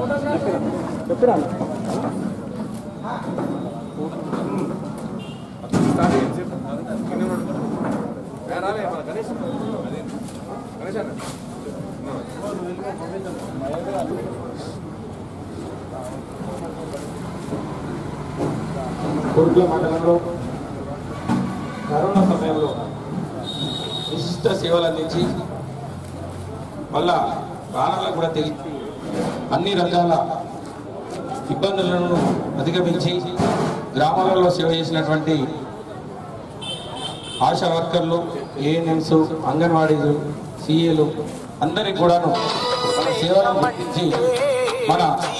కుర్ల మండలంలో కరోనా సమయంలో విశిష్ట సేవలు అందించి మళ్ళా ప్రాణాలకు కూడా తెగి అన్ని రకాల ఇబ్బందులను అధిగమించి గ్రామాలలో సేవ చేసినటువంటి ఆశా వర్కర్లు ఏఎన్ఎంస్ అంగన్వాడీలు సిఏలు అందరికి కూడాను మన సేవలను గుర్తించి మన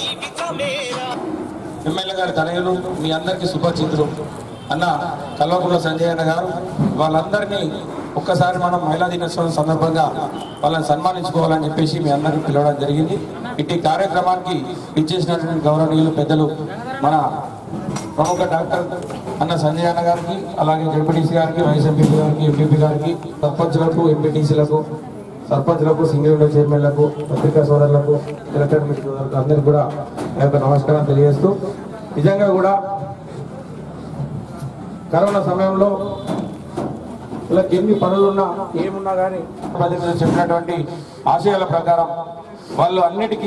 ఎమ్మెల్యే గారి తనయులు మీ అందరికీ సుపరిచితులు అన్న కల్వకుంట్ల సంజయ్ అన్న గారు వాళ్ళందరినీ ఒక్కసారి మనం మహిళా దినోత్సవం సందర్భంగా వాళ్ళని సన్మానించుకోవాలని చెప్పేసి మీ అందరికీ పిలవడం జరిగింది ఇట్టి కార్యక్రమానికి ఇచ్చేసినటువంటి గౌరవనీయులు పెద్దలు మన ప్రముఖ డాక్టర్ అన్న సంజయ్ అన్న గారికి అలాగే జడ్పీటీసీ గారికి వైస్ ఎంపీపీ గారికి ఎంపీపీ గారికి సర్పంచ్లకు ఎంపీటీసీలకు సర్పంచ్లకు సింగిల్ విండో చైర్మన్లకు పత్రికా సోదరులకు ఎలక్టెడ్ సోదరులకు అందరికీ కూడా నా యొక్క నమస్కారం తెలియజేస్తూ నిజంగా కూడా కరోనా సమయంలో ఇలా ఎన్ని పనులున్నా ఏమున్నా కానీ ప్రతినిధులు చెప్పినటువంటి ఆశయాల ప్రకారం వాళ్ళు అన్నిటికీ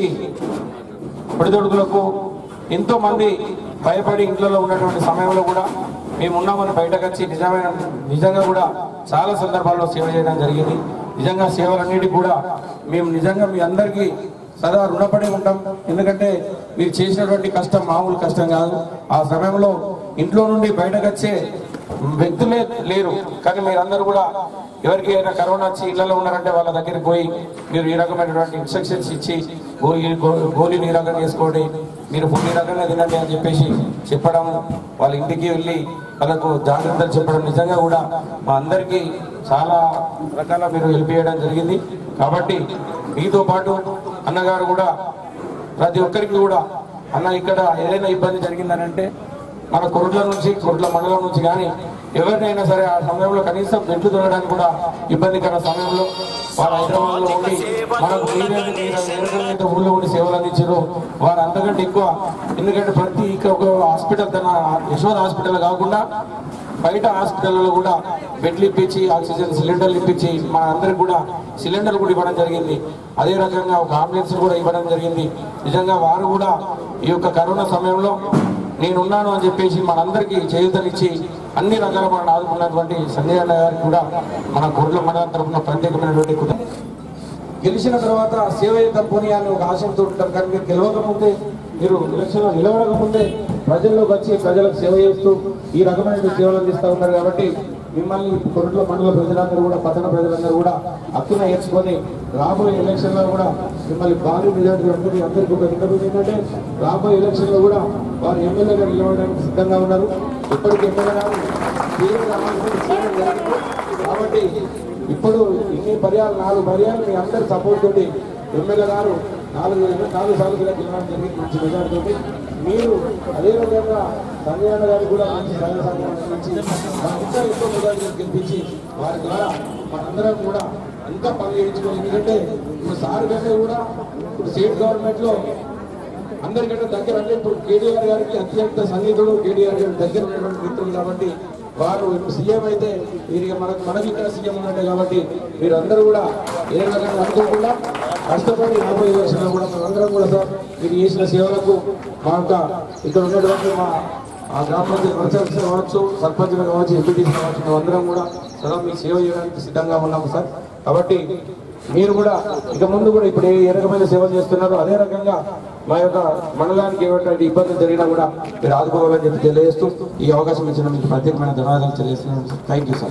ఒడిదొడుకులకు ఎంతో మంది భయపడి ఇంట్లో ఉన్నటువంటి సమయంలో కూడా మేము ఉన్నామని బయటకు వచ్చి నిజమైన నిజంగా కూడా చాలా సందర్భాల్లో సేవ చేయడం జరిగింది నిజంగా సేవలన్నిటికీ కూడా మేము నిజంగా మీ అందరికీ సదా రుణపడి ఉంటాం ఎందుకంటే మీరు చేసినటువంటి కష్టం మామూలు కష్టం కాదు ఆ సమయంలో ఇంట్లో నుండి బయటకు వచ్చే వ్యక్తులే లేరు కానీ మీరందరూ కూడా ఎవరికి అయినా కరోనా వచ్చి ఇళ్లలో ఉన్నారంటే వాళ్ళ దగ్గరికి పోయి మీరు ఈ రకమైనటువంటి ఇన్స్ట్రక్షన్స్ ఇచ్చి గోళీ గో- గోళీ నిరాకరణ చేసుకోండి మీరు ఫుడ్ నిరాకరణ తినండి అని చెప్పేసి చెప్పడం వాళ్ళ ఇంటికి వెళ్ళి వాళ్ళకు జాగ్రత్తలు చెప్పడం నిజంగా కూడా మా అందరికీ చాలా రకాల మీరు హెల్ప్ చేయడం జరిగింది కాబట్టి మీతో పాటు అన్నగారు కూడా ప్రతి ఒక్కరికి కూడా అన్న ఇక్కడ ఏదైనా ఇబ్బంది జరిగిందనంటే మన కొరుట్ల నుంచి కొరుట్ల మండలం నుంచి కానీ ఎవరినైనా సరే ఆ సమయంలో కనీసం మెట్లు దొరకడానికి కూడా ఇబ్బందికర సమయంలో వారు హైదరాబాద్ లో ఉండి మనకు మీరేంటి మీరు ఎవరికైతే ఊళ్ళో ఉండి సేవలు అందించారో వారు అంతకంటే ఎక్కువ ఎందుకంటే ప్రతి ఇక్కడ ఒక హాస్పిటల్ తన యశోద హాస్పిటల్ కాకుండా బయట హాస్పిటల్లో కూడా బెడ్లు ఇప్పించి ఆక్సిజన్ సిలిండర్లు ఇప్పించి మన అందరికి కూడా సిలిండర్లు కూడా ఇవ్వడం జరిగింది అదే రకంగా ఒక అంబులెన్స్ కూడా ఇవ్వడం జరిగింది నిజంగా వారు కూడా ఈ యొక్క కరోనా సమయంలో నేనున్నాను అని చెప్పేసి మనందరికీ చేయూతనిచ్చి అన్ని రకాల మనం ఆదుకున్నటువంటి సంజయ్ అన్న గారికి కూడా మన గుర్ల మండలం తరఫున ప్రత్యేకమైనటువంటి కృత- గెలిచిన తర్వాత సేవ చేద్దాం పోనీ అని ఒక ఆశయంతో ఉంటారు కానీ మీరు గెలవకముందే మీరు ఎలక్షన్లో నిలవడకముందే ప్రజల్లోకి వచ్చి ప్రజలకు సేవ చేస్తూ ఈ రకమైన సేవలు అందిస్తూ ఉన్నారు కాబట్టి మిమ్మల్ని కొరట్ల మండల ప్రజలందరూ కూడా పట్టణ ప్రజలందరూ కూడా హక్కున ఏర్చుకొని రాబోయే ఎలక్షన్లో కూడా మిమ్మల్ని భారీ మెజార్టీ ఉంటుంది అందరికీ ఒక విన్నపం ఏంటంటే రాబోయే ఎలక్షన్లో కూడా వారు ఎమ్మెల్యేగా నిలవడానికి సిద్ధంగా ఉన్నారు ఇప్పటికి ఎమ్మెల్యే గారు సీఎం రావాల్సింది సీఎం జరిగింది. కాబట్టి ఇప్పుడు ఇన్ని పర్యాలు నాలుగు పర్యాలు మీ అందరి సపోర్ట్ తోటి ఎమ్మెల్యే గారు నాలుగు నాలుగు సార్లు కూడా గెలవడం జరిగింది మంచి మెజార్టీ తోటి మీరు అదే విధంగా సంజయ్ అన్న గారికి కూడా మంచి సహాయ సహకారం అందించి మన ఇంకా ఎక్కువ మెజార్టీ గెలిపించి వారి ద్వారా మనందరం కూడా ఇంకా పని చేయించుకోవాలి ఎందుకంటే ఇప్పుడు సార్ కంటే కూడా ఇప్పుడు స్టేట్ గవర్నమెంట్ లో అందరికంటే దగ్గర అంటే ఇప్పుడు కేటీఆర్ గారికి అత్యంత సన్నిధుడు కేటీఆర్ గారి దగ్గర ఉన్నటువంటి మిత్రులు కాబట్టి వారు ఇప్పుడు సీఎం అయితే వీరికి మనకు మనకి ఇక్కడ సీఎం ఉన్నట్టే కాబట్టి మీరందరూ కూడా ఏ రకంగా అనుకోకుండా కష్టపడి రాబోయే ఎలక్షన్లో కూడా మనందరం కూడా సార్ మీరు చేసిన సేవలకు మా యొక్క ఇక్కడ ఉన్నటువంటి మా ఆ గ్రామ పంచాయతీ పరిచయం కావచ్చు సర్పంచ్లు కావచ్చు ఎంపీటీసీ కావచ్చు మేమందరం కూడా సదా మీకు సేవ చేయడానికి సిద్ధంగా ఉన్నాము సార్ కాబట్టి మీరు కూడా ఇక ముందు కూడా ఇప్పుడు ఏ రకమైన సేవలు చేస్తున్నారో అదే రకంగా మా యొక్క మండలానికి ఏమైనా ఇబ్బందులు జరిగినా కూడా మీరు ఆదుకోవాలని చెప్పి తెలియజేస్తూ ఈ అవకాశం ఇచ్చిన మీకు ప్రత్యేకమైన ధన్యవాదాలు తెలియజేస్తున్నాను థ్యాంక్ యూ సార్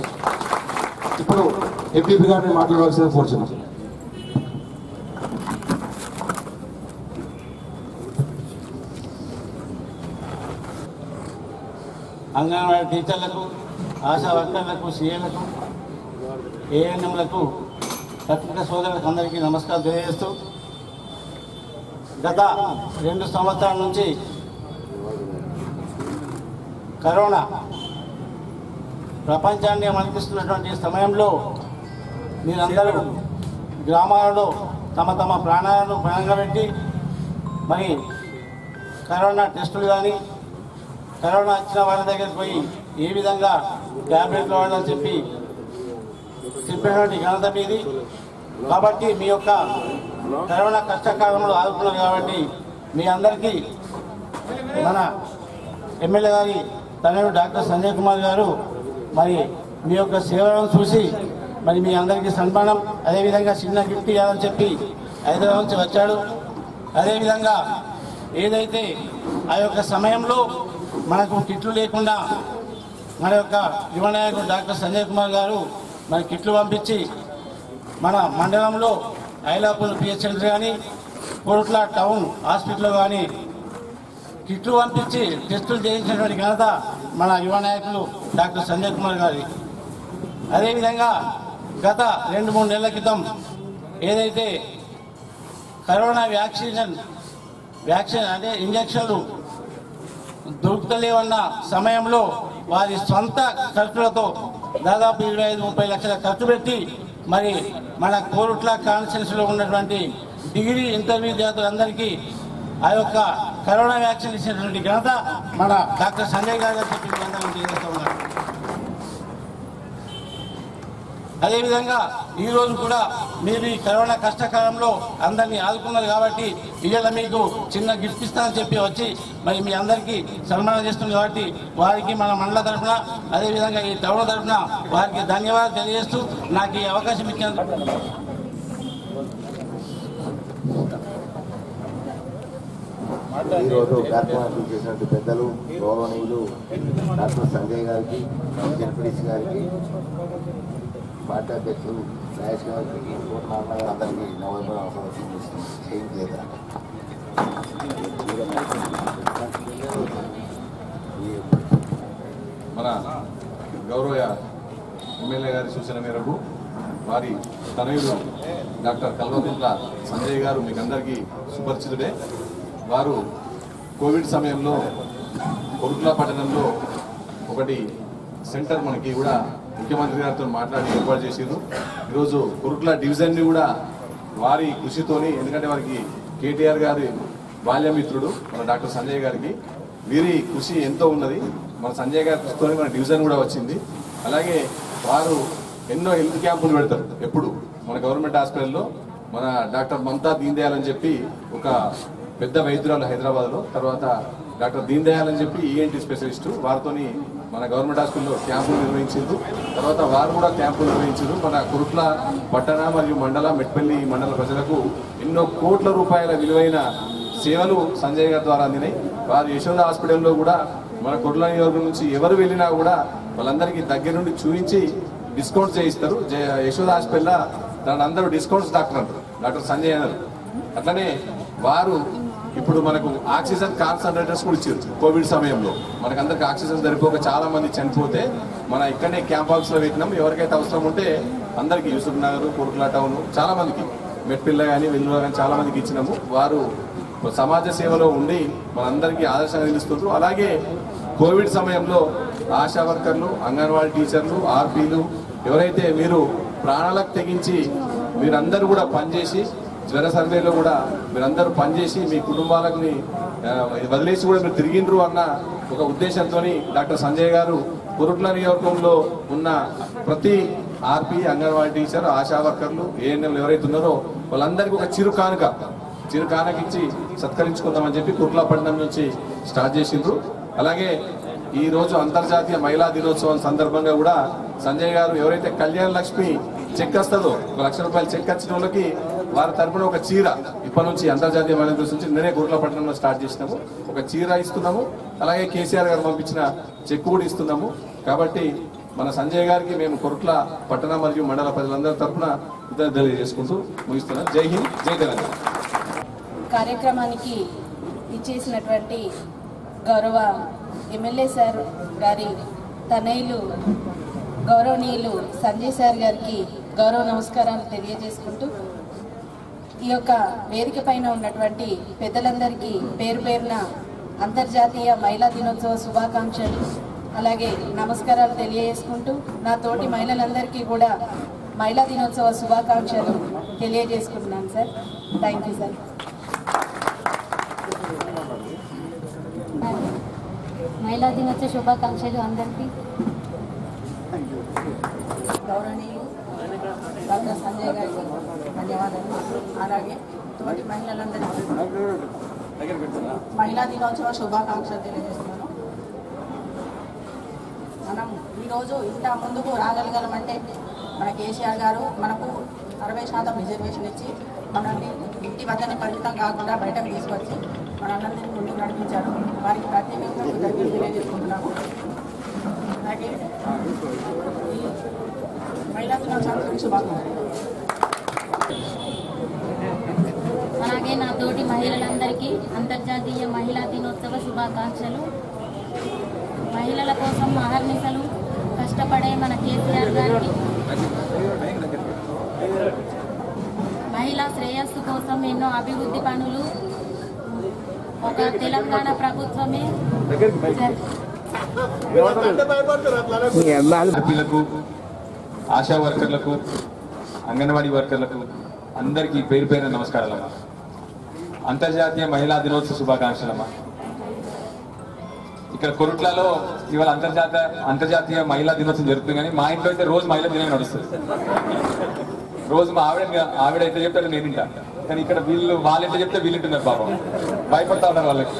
ఇప్పుడు ఎంపీపీ గారిని మాట్లాడవలసిన కోరుచున్నాం అంగన్వాడీ టీచర్లకు ఆశా వర్కర్లకు సీఏలకు ఏఎన్ఎంలకు పత్రికా సోదరులకు అందరికీ నమస్కారం తెలియజేస్తూ గత రెండు సంవత్సరాల నుంచి కరోనా ప్రపంచాన్ని మనిపిస్తున్నటువంటి సమయంలో మీరందరూ గ్రామాలలో తమ తమ ప్రాణాలను పణంగా పెట్టి మరి కరోనా టెస్టులు కానీ కరోనా వచ్చిన వాళ్ళ దగ్గరికి పోయి ఏ విధంగా ట్యాబ్లెట్లు వాడాలని చెప్పి చెప్పినటువంటి ఘనత మీది కాబట్టి మీ యొక్క కరోనా కష్టకాలంలో ఆదుకున్నారు కాబట్టి మీ అందరికీ మన ఎమ్మెల్యే గారి తనయుడు డాక్టర్ సంజయ్ కుమార్ గారు మరి మీ యొక్క సేవలను చూసి మరి మీ అందరికీ సన్మానం అదేవిధంగా చిన్న గిఫ్ట్ ఇవ్వాలని చెప్పి హైదరాబాద్ నుంచి వచ్చాడు అదేవిధంగా ఏదైతే ఆ యొక్క సమయంలో మనకు కిట్లు లేకుండా మన యొక్క యువ నాయకుడు డాక్టర్ సంజయ్ కుమార్ గారు మన కిట్లు పంపించి మన మండలంలో ఐలాపూర్ పిహెచ్ఎల్ కానీ కోట్ల టౌన్ హాస్పిటల్ కానీ కిట్లు పంపించి టెస్టులు చేయించినటువంటి ఘనత మన యువ నాయకులు డాక్టర్ సంజయ్ కుమార్ గారి అదేవిధంగా గత రెండు మూడు నెలల క్రితం ఏదైతే కరోనా వ్యాక్సినేషన్ వ్యాక్సిన్ అంటే ఇంజక్షన్లు దొరుకుతలేవన్న సమయంలో వారి సొంత ఖర్చులతో దాదాపు ఇరవై ఐదు ముప్పై లక్షల ఖర్చు పెట్టి మరి మన కోరుట్ల కాన్స్టిట్యూన్సీలో ఉన్నటువంటి డిగ్రీ ఇంటర్వ్యూ విద్యార్థులందరికీ ఆ యొక్క కరోనా వ్యాక్సిన్ ఇచ్చినటువంటి ఘనత మన డాక్టర్ సంజయ్ గారు అని చెప్పి మీ అందరికీ తెలియజేస్తూ ఉన్నారు అదేవిధంగా ఈ రోజు కూడా మీరు ఈ కరోనా కష్టకాలంలో అందరినీ ఆదుకున్నారు కాబట్టి ఇవాళ మీకు చిన్న గిఫ్ట్ ఇస్తానని చెప్పి వచ్చి మరి మీ అందరికీ సన్మానం చేస్తుంది కాబట్టి వారికి మన మండల తరఫున అదేవిధంగా ఈ టౌన్ తరఫున వారికి ధన్యవాదాలు తెలియజేస్తూ నాకు ఈ అవకాశం ఇచ్చినందుకు ఈరోజు కార్యక్రమాలు చేసినట్టు పెద్దలు గౌరవనీయులు డాక్టర్ సంజయ్ గారికి జడ్పీడీసీ గారికి పార్టీ అధ్యక్షులు రాజేష్ గారికి కోట నారాయణ గారు అందరికీ నవంబర్ అవసరం చేస్తున్నాం ఏం లేదా మన గౌరవ ఎమ్మెల్యే గారి సూచన మేరకు వారి తనయుడు డాక్టర్ కల్వకుంట్ల సంజయ్ గారు మీకు అందరికీ సుపరిచితుడే వారు కోవిడ్ సమయంలో కొరుట్ల పట్టణంలో ఒకటి సెంటర్ మనకి కూడా ముఖ్యమంత్రి గారితో మాట్లాడి ఏర్పాటు చేసిండ్రు ఈరోజు కొరుట్ల డివిజన్ని కూడా వారి కృషితోని ఎందుకంటే వారికి కేటీఆర్ గారి బాల్యమిత్రుడు మన డాక్టర్ సంజయ్ గారికి వీరి కృషి ఎంతో ఉన్నది మన సంజయ్ గారి కృషితోని మన డివిజన్ కూడా వచ్చింది అలాగే వారు ఎన్నో హెల్త్ క్యాంపులు పెడతారు ఎప్పుడు మన గవర్నమెంట్ హాస్పిటల్లో మన డాక్టర్ మమతా దీన్ దయాల్ అని చెప్పి ఒక పెద్ద వైద్యురాలు హైదరాబాద్లో తర్వాత డాక్టర్ దీన్ దయాల్ అని చెప్పి ఈఎన్టీ స్పెషలిస్టు వారితోని మన గవర్నమెంట్ హాస్పిటల్లో క్యాంపులు నిర్వహించారు తర్వాత వారు కూడా క్యాంపులు నిర్వహించారు మన కురుట్ల పట్టణ మరియు మండల మెట్పల్లి మండల ప్రజలకు ఎన్నో కోట్ల రూపాయల విలువైన సేవలు సంజయ్ గారి ద్వారా అందినాయి వారు యశోద హాస్పిటల్లో కూడా మన కుర్ల నియోజకవర్గం నుంచి ఎవరు వెళ్ళినా కూడా వాళ్ళందరికీ దగ్గర నుండి చూపించి డిస్కౌంట్ చేయిస్తారు జయ- యశోద హాస్పిటల్లో దాని అందరూ డిస్కౌంట్స్ డాక్టర్ అంటారు డాక్టర్ సంజయ్ అన్నారు అట్లనే వారు ఇప్పుడు మనకు ఆక్సిజన్ కాన్సన్ట్రేటర్స్ కూడా ఇచ్చారు కోవిడ్ సమయంలో మనకందరికి ఆక్సిజన్ సరిపోక చాలా మంది చనిపోతే మన ఇక్కడనే క్యాంప్ హౌస్ లో పెట్టినాం ఎవరికైతే అవసరం ఉంటే అందరికి యూసుఫ్ నగర్ కోరుకుల టౌన్ చాలా మందికి మెట్పిల్ల కానీ వెల్లువ కానీ చాలా మందికి ఇచ్చినాము వారు సమాజ సేవలో ఉండి మనందరికీ ఆదర్శంగా నిలుస్తుండ్రు అలాగే కోవిడ్ సమయంలో ఆశా వర్కర్లు అంగన్వాడీ టీచర్లు ఆర్పీలు ఎవరైతే మీరు ప్రాణాలకు తెగించి మీరందరూ కూడా పనిచేసి జ్వర సర్వేలో కూడా మీరందరూ పనిచేసి మీ కుటుంబాలని ఆ, వదిలేసి కూడా మీరు తిరిగిండ్రు అన్న ఒక ఉద్దేశంతో డాక్టర్ సంజయ్ గారు కురుట్ల నియోజకవర్గంలో ఉన్న ప్రతి ఆర్పీ అంగన్వాడీ టీచర్ ఆశా వర్కర్లు ఏఎన్ఎంలు ఎవరైతే ఉన్నారో వాళ్ళందరికీ ఒక చిరు కానుక చిరు కానుక ఇచ్చి సత్కరించుకుందామని చెప్పి కుర్లాపట్నం నుంచి స్టార్ట్ చేసిండ్రు అలాగే ఈ రోజు అంతర్జాతీయ మహిళా దినోత్సవం సందర్భంగా కూడా సంజయ్ గారు ఎవరైతే కళ్యాణ లక్ష్మి చెక్ వస్తుందో ఒక లక్ష రూపాయలు చెక్ వచ్చిన వాళ్ళకి వారి తరపున ఒక చీర ఇప్పటి నుంచి అంతర్జాతీయ మహిళా దినోత్సవం నుంచి నేనే గుర్లపట్నంలో స్టార్ట్ చేసినాము ఒక చీర ఇస్తున్నాము అలాగే కేసీఆర్ గారు పంపించిన చెక్ కూడా ఇస్తున్నాము కాబట్టి మన సంజయ్ గారికి మేము కొరట్ల పట్టణ మరియు మండల ప్రజలందరి తరపున కృతజ్ఞతలు తెలియజేసుకుంటూ ముగిస్తున్నాం జై హింద్ జై తెలంగాణ కార్యక్రమానికి ఇచ్చేసినటువంటి గౌరవ ఎమ్మెల్యే సార్ గారి తనయులు గౌరవనీయులు సంజయ్ సార్ గారికి గౌరవ నమస్కారాలు తెలియజేసుకుంటూ ఈ యొక్క వేదిక పైన ఉన్నటువంటి పెద్దలందరికీ పేరు పేరున అంతర్జాతీయ మహిళా దినోత్సవ శుభాకాంక్షలు అలాగే నమస్కారాలు తెలియజేసుకుంటూ నా తోటి మహిళలందరికీ కూడా మహిళా దినోత్సవ శుభాకాంక్షలు తెలియజేసుకుంటున్నాను సార్ థ్యాంక్ యూ సార్ మహిళా దినోత్సవ శుభాకాంక్షలు అందరికీ గౌరవనీయులు డాక్టర్ సంజయ్ గారికి ధన్యవాదాలు అలాగే తోటి మహిళలందరికీ మహిళా దినోత్సవ శుభాకాంక్షలు తెలియజేస్తున్నాను మనం ఈరోజు ఇంత ముందుకు రాగలగలమంటే మన కేసీఆర్ గారు మనకు అరవై శాతం రిజర్వేషన్ ఇచ్చి మనల్ని ఇంటి వద్దనే పరిమితం కాకుండా బయటకు తీసుకొచ్చి మనందరినీ ముందుకు నడిపించారు వారికి ప్రత్యేకంగా కృతజ్ఞతలు తెలియజేసుకుంటున్నాము అలాగే ఈ మహిళా దినోత్సవానికి శుభాకాంక్షలు అలాగే నా తోటి మహిళలందరికీ అంతర్జాతీయ మహిళా దినోత్సవ శుభాకాంక్షలు మహిళల కోసం అహర్నిశలు కష్టపడే మన కేసీఆర్ గారికి మహిళా శ్రేయస్సు కోసం ఎన్నో అభివృద్ధి పనులు ఒక తెలంగాణ ప్రభుత్వమే ఆర్పీలకు ఆశా వర్కర్లకు అంగన్వాడీ వర్కర్లకు అందరికీ పేరు పేరు నమస్కారాలమ్మా అంతర్జాతీయ మహిళా దినోత్సవ శుభాకాంక్షలమ్మా ఇక్కడ కొరుట్లలో ఇవాళ అంతర్జాతీయ అంతర్జాతీయ మహిళా దినోత్సవం జరుగుతుంది కానీ మా ఇంట్లో అయితే రోజు మహిళా దినం నడుస్తుంది రోజు మా ఆవిడ ఆవిడ అయితే చెప్తాడు నేను వింటా కానీ ఇక్కడ వీళ్ళు వాళ్ళు ఎంత చెప్తే వీళ్ళు వింటున్నారు పాపం భయపడతా ఉన్నారు వాళ్ళకి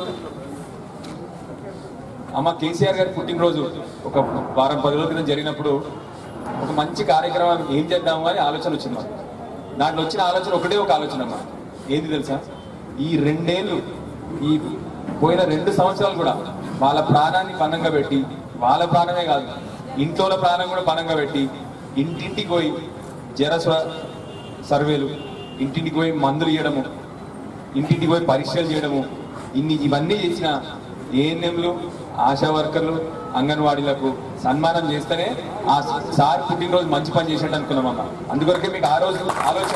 అమ్మ కేసీఆర్ గారి పుట్టినరోజు ఒక వారం పది రోజుల క్రితం జరిగినప్పుడు ఒక మంచి కార్యక్రమం ఏం చేద్దాము అని ఆలోచన వచ్చింది మాకు దాంట్లో వచ్చిన ఆలోచన ఒకటే ఒక ఆలోచన అమ్మా ఏంది తెలుసా ఈ రెండేళ్ళు ఈ పోయిన రెండు సంవత్సరాలు కూడా వాళ్ళ ప్రాణాన్ని పణంగా పెట్టి వాళ్ళ ప్రాణమే కాదు ఇంట్లో ప్రాణం కూడా పణంగా పెట్టి ఇంటింటికి పోయి జరస్వ సర్వేలు ఇంటింటికి పోయి మందులు ఇవ్వడము ఇంటింటికి పోయి పరీక్షలు చేయడము ఇన్ని ఇవన్నీ చేసిన ఏఎన్ఎంలు ఆశా వర్కర్లు అంగన్వాడీలకు సన్మానం చేస్తేనే ఆ సార్ పుట్టినరోజు మంచి పని చేసినట్టు అనుకున్నామమ్మ అందుకొరకే మీకు ఆ రోజు ఆలోచన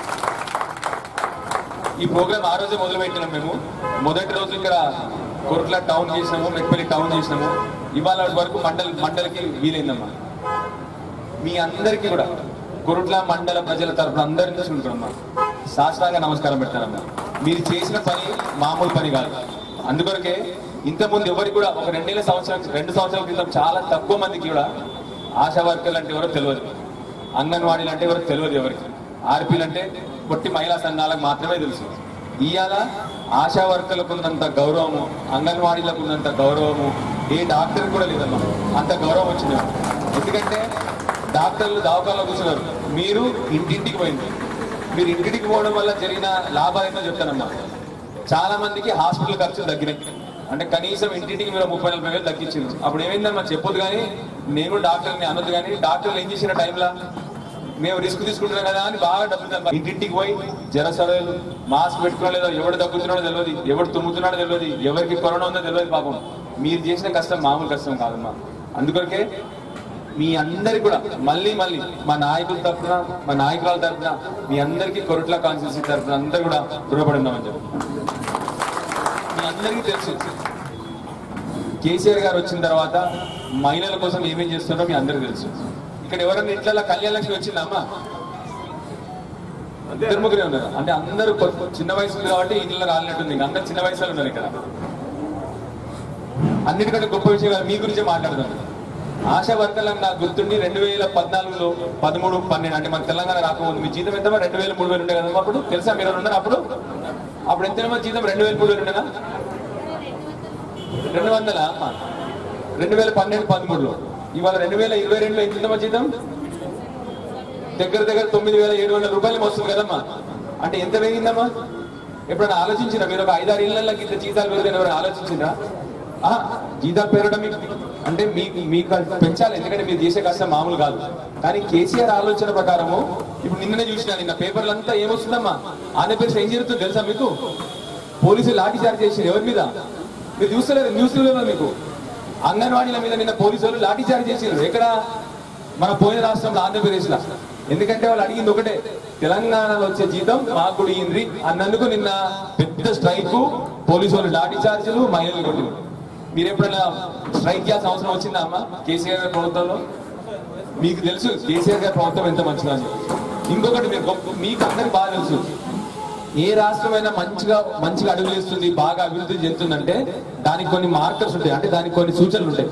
ఈ ప్రోగ్రామ్ ఆ రోజే మొదలు పెట్టినాం మేము మొదటి రోజు ఇక్కడ కొరట్ల టౌన్ చేసినాము మెట్పల్లి టౌన్ చేసినాము ఇవాళ వరకు మండల్ మండలికి వీలైందమ్మా మీ అందరికీ కూడా కొరుట్ల మండల ప్రజల తరఫున అందరి నుంచి ఉంటున్నామ్మా శాస్త్రాంగా నమస్కారం పెడతానమ్మా మీరు చేసిన పని మామూలు పని కాదు అందుకొరకే ఇంతకుముందు ఎవరికి కూడా ఒక రెండేళ్ల సంవత్సరం రెండు సంవత్సరాల క్రితం చాలా తక్కువ మందికి కూడా ఆశా వర్కర్లు అంటే ఎవరో తెలియదు అంగన్వాడీలు అంటే ఎవరో తెలియదు ఎవరికి ఆర్పీలు అంటే పొట్టి మహిళా సంఘాలకు మాత్రమే తెలుసు ఇవాళ ఆశా వర్కర్లకు ఉన్నంత గౌరవము అంగన్వాడీలకు ఉన్నంత గౌరవము ఏ డాక్టర్ కూడా లేదమ్మా అంత గౌరవం వచ్చింది ఎందుకంటే డాక్టర్లు దవాఖానలో కూర్చున్నారు మీరు ఇంటింటికి పోయింది మీరు ఇంటింటికి పోవడం వల్ల జరిగిన లాభాలు ఏంటో చెప్తానమ్మా చాలా మందికి హాస్పిటల్ ఖర్చులు తగ్గినాయి అంటే కనీసం ఇంటింటికి మీరు ముప్పై నలభై వేలు తగ్గించింది అప్పుడు ఏమైందమ్మా చెప్పొద్దు కానీ నేను డాక్టర్ని అనొద్దు కానీ డాక్టర్లు ఏం చేసిన టైంలో మేము రిస్క్ తీసుకుంటున్నాం కదా అని బాగా డబ్బులు సంపా- ఇంటింటికి పోయి జర సరవేలు మాస్క్ పెట్టుకోలేదో ఎవడు దగ్గుతున్నాడో తెలియదు ఎవడు తుమ్ముతున్నాడో తెలియదు ఎవరికి కరోనా ఉందో తెలియదు పాపం మీరు చేసిన కష్టం మామూలు కష్టం కాదమ్మా అందుకొరకే మీ అందరికి కూడా మళ్ళీ మళ్ళీ మా నాయకుల తరఫున మా నాయకురాల తరఫున మీ అందరికీ కొరట్ల కాన్స్టిట్యూన్సీ తరఫున అందరూ కూడా రుణపడి ఉన్నామని చెప్పి మీ అందరికీ తెలుసు కేసీఆర్ గారు వచ్చిన తర్వాత మహిళల కోసం ఏమేం చేస్తున్నారో మీ అందరికీ తెలుసు ఇక్కడ ఎవరైనా ఇంట్లో కళ్యాణ లక్ష్మి వచ్చిందమ్మా ఇద్దరు ముగ్గురే ఉన్నారు అంటే అందరూ కొత్త- చిన్న వయసు ఉంది కాబట్టి ఇంట్లో రాలినట్టుంది ఇంకా అందరు చిన్న వయసులో ఉన్నారు ఇక్కడ అన్నిటికంటే గొప్ప విషయం కాదు, మీ గురించే మాట్లాడుతున్నాను ఆశా వర్కర్లకు నాకు గుర్తుండి రెండు వేల పద్నాలుగులో పదమూడు పన్నెండు అంటే మన తెలంగాణ రాకముందు మీ జీతం ఎంత రెండు వేలు మూడు వేలు ఉండే కదా అప్పుడు తెలుసా మీరు ఎవరు ఉన్నారు అప్పుడు అప్పుడు ఎంత జీతం రెండు వేలు మూడు వేలు ఉండేనా రెండు వందల రెండు వేల పన్నెండు పదమూడులో ఇవాళ రెండు వేల ఇరవై రెండులో ఎంత ఉందమ్మా జీతం దగ్గర దగ్గర తొమ్మిది వేల ఏడు వందల రూపాయలు వస్తుంది కదమ్మా అంటే ఎంత పెరిగిందమ్మా ఎప్పుడైనా ఆలోచించినా మీరు ఒక ఐదారు ఇళ్లకి ఇంత జీతాలు పెరిగిన ఎవరైనా ఆలోచించిందా ఆ, జీతాలు పెరగడం మీకు అంటే మీకు మీకు పెంచాలి ఎందుకంటే మీరు చేసే కష్టం మామూలు కాదు కానీ కేసీఆర్ ఆలోచన ప్రకారము ఇప్పుడు నిన్ననే చూసినా నిన్న పేపర్లంతా ఏమొస్తుందమ్మా ఆంధ్రప్రదేశ్ ఏం జరుగుతుంది తెలుసా మీకు పోలీసులు లాఠీ చార్జ్ చేసి ఎవరి మీద మీరు చూస్తలేదు న్యూస్ లేవా మీకు అంగన్వాడీల మీద నిన్న పోలీసులు లాఠీ చార్జ్ చేసినారు ఎక్కడ మన పోయిన రాష్ట్రంలో ఆంధ్రప్రదేశ్ లో ఎందుకంటే వాళ్ళు అడిగింది ఒకటే తెలంగాణలో వచ్చే జీతం మాకు కూడా ఇయ్యండ్రి అన్నందుకు నిన్న పెద్ద స్ట్రైక్ పోలీసు వాళ్ళు లాఠీ చార్జీలు మహిళలు కొట్టింది మీరు ఎప్పుడైనా స్ట్రైక్ చేయాల్సిన అవసరం వచ్చిందా అమ్మా కేసీఆర్ గారి ప్రభుత్వంలో మీకు తెలుసు కేసీఆర్ గారి ప్రభుత్వం ఎంత మంచిదని ఇంకొకటి మీరు గొప్ప- మీకు అందరికి బాగా తెలుసు ఏ రాష్ట్రమైనా మంచిగా మంచిగా అడుగులు వేస్తుంది బాగా అభివృద్ధి చెందుతుందంటే దానికి కొన్ని మార్కర్స్ ఉంటాయి అంటే దానికి కొన్ని సూచనలు ఉంటాయి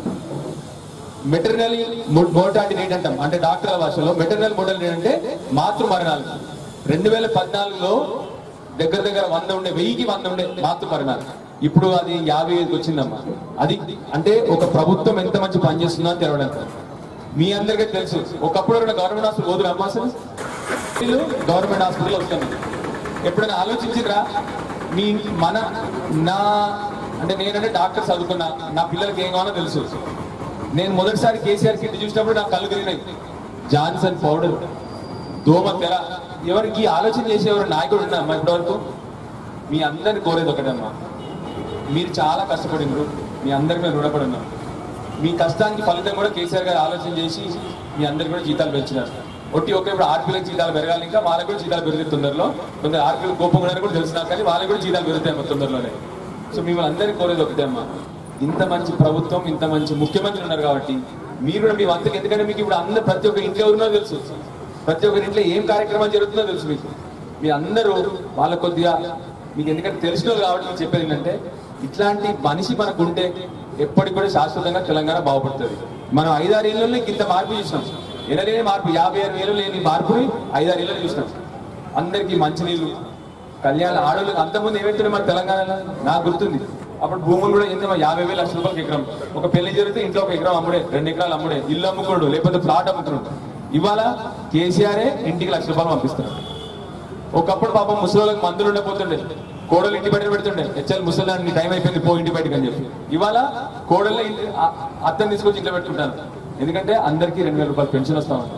మెటర్నల్ మోర్టాలిటీ రేట్ అంటాం అంటే డాక్టర్ల భాషలో మెటర్నల్ మోర్టాలిటీ రేట్ అంటే మాతృ మరణాలు రెండు వేల పద్నాలుగులో దగ్గర దగ్గర వంద ఉండే వెయ్యికి వంద ఉండే మాతృ మరణాలు ఇప్పుడు అది యాభై ఐదుకి వచ్చిందమ్మా అది అంటే ఒక ప్రభుత్వం ఎంత మంచి పని చేస్తుందో అని తెలవడానికి మీ అందరికీ తెలుసు ఒకప్పుడు ఎవరైనా గవర్నమెంట్ హాస్పిటల్ పోదురు అమ్మా అసలు వీళ్ళు గవర్నమెంట్ హాస్పిటల్ వస్తుంది ఎప్పుడైనా ఆలోచించిరా మీ మన నా అంటే నేనంటే డాక్టర్ చదువుకున్నా నా పిల్లలకి ఏం కావాలో తెలుసు నేను మొదటిసారి కేసీఆర్ కిట్ చూసినప్పుడు నాకు కళ్ళు తిరిగినాయి జాన్సన్ పౌడర్ దోమ తెర ఎవరికి ఆలోచన చేసే ఎవరు నాయకుడు ఉన్నా అమ్మా ఇప్పటివరకు మీ అందరిని కోరేది ఒకటమ్మా మీరు చాలా కష్టపడినారు మీ అందరికి మేము రుణపడి ఉన్నాం మీ కష్టానికి ఫలితం కూడా కేసీఆర్ గారు ఆలోచన చేసి మీ అందరికి కూడా జీతాలు పెంచినారు ఒట్టి ఒకే ఇప్పుడు ఆర్పీలకు జీతాలు పెరగాలి ఇంకా వాళ్ళకి కూడా జీతాలు పెరుగుతాయి తొందరలో కొందరు ఆర్పీలు కోపం కూడా కూడా తెలిసినా కానీ వాళ్ళకి కూడా జీతాలు పెరుగుతాయి అమ్మ తొందరలోనే సో మిమ్మల్ని అందరికీ కోరేది ఒకటే అమ్మా ఇంత మంచి ప్రభుత్వం ఇంత మంచి ముఖ్యమంత్రి ఉన్నారు కాబట్టి మీరు కూడా మీ వంతకి ఎందుకంటే మీకు ఇప్పుడు అందరు ప్రతి ఒక్క ఇంట్లో ఎవరున్నో తెలుసు ప్రతి ఒక్కరి ఇంట్లో ఏం కార్యక్రమం జరుగుతుందో తెలుసు మీకు మీ అందరూ వాళ్ళ కొద్దిగా మీకు ఎందుకంటే తెలిసిన వాళ్ళు కాబట్టి నేను చెప్పేది ఏంటంటే ఇట్లాంటి మనిషి మనకు ఉంటే ఎప్పటికి కూడా శాశ్వతంగా తెలంగాణ బాగుపడుతుంది మనం ఐదారు ఏళ్ళలో ఇంత మార్పు చూసినాం ఎనలేని మార్పు యాభై ఆరు వేలు లేని మార్పుని ఐదారు ఏళ్ళు చూసినాం అందరికీ మంచినీళ్ళు కళ్యాణ ఆడోళ్ళు అంతకుముందు ఏమైతున్నాయి మన తెలంగాణలో నాకు గుర్తుంది అప్పుడు భూములు కూడా ఎంత యాభై వేల లక్షల రూపాయలకి ఎకరం ఒక పెళ్లి జరిగితే ఇంట్లో ఒక ఎకరం అమ్ముడే రెండు ఎకరాలు అమ్ముడే ఇల్లు అమ్ముకోడు లేకపోతే ప్లాట్ అమ్ముతున్నాడు ఇవాళ కేసీఆరే ఇంటికి లక్ష రూపాయలు పంపిస్తున్నాడు ఒకప్పుడు పాపం ముసలిళ్ళకి మందులు ఉండకపోతుండే కోడలు ఇంటి బయట పెడుతుండే హెచ్ఎల్ ముసలి టైం అయిపోయింది పో ఇంటి బయటకు అని చెప్పి ఇవాళ కోడళ్ళే ఇంటి ఆ- అత్తని తీసుకొచ్చి ఇంట్లో పెట్టుకుంటాను ఎందుకంటే అందరికీ రెండు వేల రూపాయలు పెన్షన్ వస్తా ఉంటుంది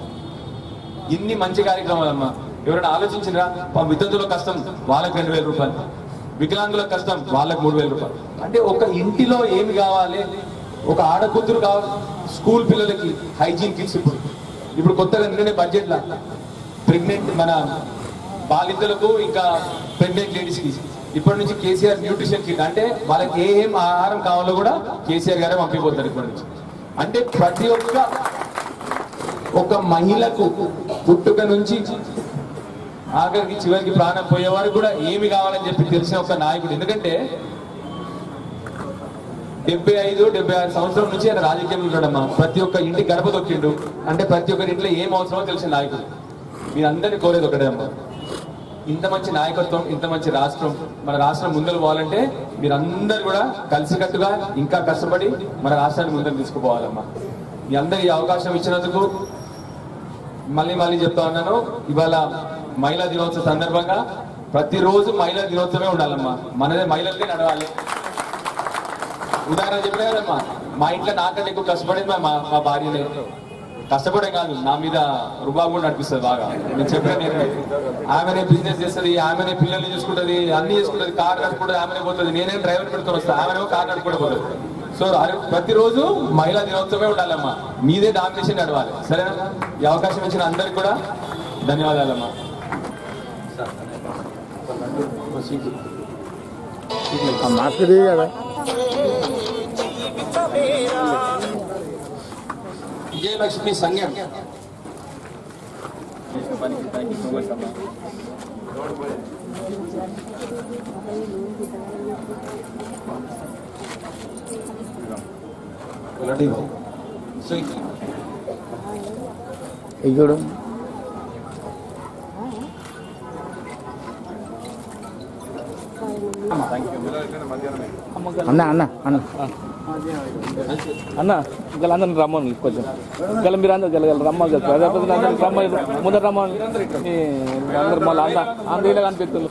ఇన్ని మంచి కార్యక్రమాలమ్మా ఎవరైనా ఆలోచించినరా వితంతుల కష్టం వాళ్ళకి రెండు వేల రూపాయలు వికలాంగుల కష్టం వాళ్ళకి మూడు వేల రూపాయలు అంటే ఒక ఇంటిలో ఏమి కావాలి ఒక ఆడకూతురు కావాలి స్కూల్ పిల్లలకి హైజీన్ కిట్స్ ఇప్పుడు ఇప్పుడు కొత్తగా నిన్ననే బడ్జెట్ లా ప్రెగ్నెంట్ మన బాలింతలకు ఇంకా ప్రెగ్నెంట్ లేడీస్ కి ఇప్పటి నుంచి కేసీఆర్ న్యూట్రిషన్ కిట్ అంటే వాళ్ళకి ఏ ఏం ఆహారం కావాలో కూడా కేసీఆర్ గారే పంపిపోతారు ఇప్పటి నుంచి అంటే ప్రతి ఒక్క ఒక మహిళకు పుట్టుక నుంచి ఆఖరికి చివరికి ప్రాణం పోయేవారు కూడా ఏమి కావాలని చెప్పి తెలిసిన ఒక నాయకుడు ఎందుకంటే డెబ్బై ఐదు డెబ్బై ఆరు సంవత్సరం నుంచి ఆయన రాజకీయంలో ఉన్నాడమ్మా ప్రతి ఒక్క ఇంటి గడప దొక్కిండు అంటే ప్రతి ఒక్కరి ఇంట్లో ఏం అవసరమో తెలిసిన నాయకుడు మీరందరినీ కోరేది ఒకటే అమ్మా ఇంత మంచి నాయకత్వం ఇంత మంచి రాష్ట్రం మన రాష్ట్రం ముందరు పోవాలంటే మీరందరూ కూడా కలిసికట్టుగా ఇంకా కష్టపడి మన రాష్ట్రాన్ని ముందరు తీసుకుపోవాలమ్మా మీ అందరి ఈ అవకాశం ఇచ్చినందుకు మళ్ళీ మళ్ళీ చెప్తా ఉన్నాను ఇవాళ మహిళా దినోత్సవ సందర్భంగా ప్రతిరోజు మహిళా దినోత్సవమే ఉండాలమ్మా మనదే మహిళలకే నడవాలి ఉదాహరణ చెప్పినా కదమ్మా మా ఇంట్లో నాకంటే ఎక్కువ కష్టపడేది మా మా భార్యనే కష్టపడే కాదు నా మీద రుబాబు కూడా నడిపిస్తుంది బాగా నేను చెప్పిన నేను ఆమెనే బిజినెస్ చేస్తుంది ఆమెనే పిల్లల్ని చూసుకుంటది అన్ని చేసుకుంటది కార్ నడుపుకుంటది ఆమెనే పోతుంది నేనే డ్రైవర్ పెట్టుకొని వస్తా ఆమెనేమో కార్ నడుపుకుంటూ పోతుంది సో అరే- ప్రతిరోజు మహిళా దినోత్సవమే ఉండాలమ్మా మీదే డామినేషన్ నడవాలి సరేనా ఈ అవకాశం ఇచ్చిన అందరికి కూడా ధన్యవాదాలమ్మా విజయలక్ష్మి సంఘం సో ఇయ్యడు అన్న అన్న అన్న అన్న వీళ్ళందరినీ రమ్మని కొంచెం వీళ్ళ మీరు అందరు గెలగల రమ్మని చెప్తారు అదే పద్ధతిలో అందరికి రమ్మని ముందర రమ్మని ఈ అందరు మళ్ళీ అంద అందరిలో కనిపిస్తున్నారు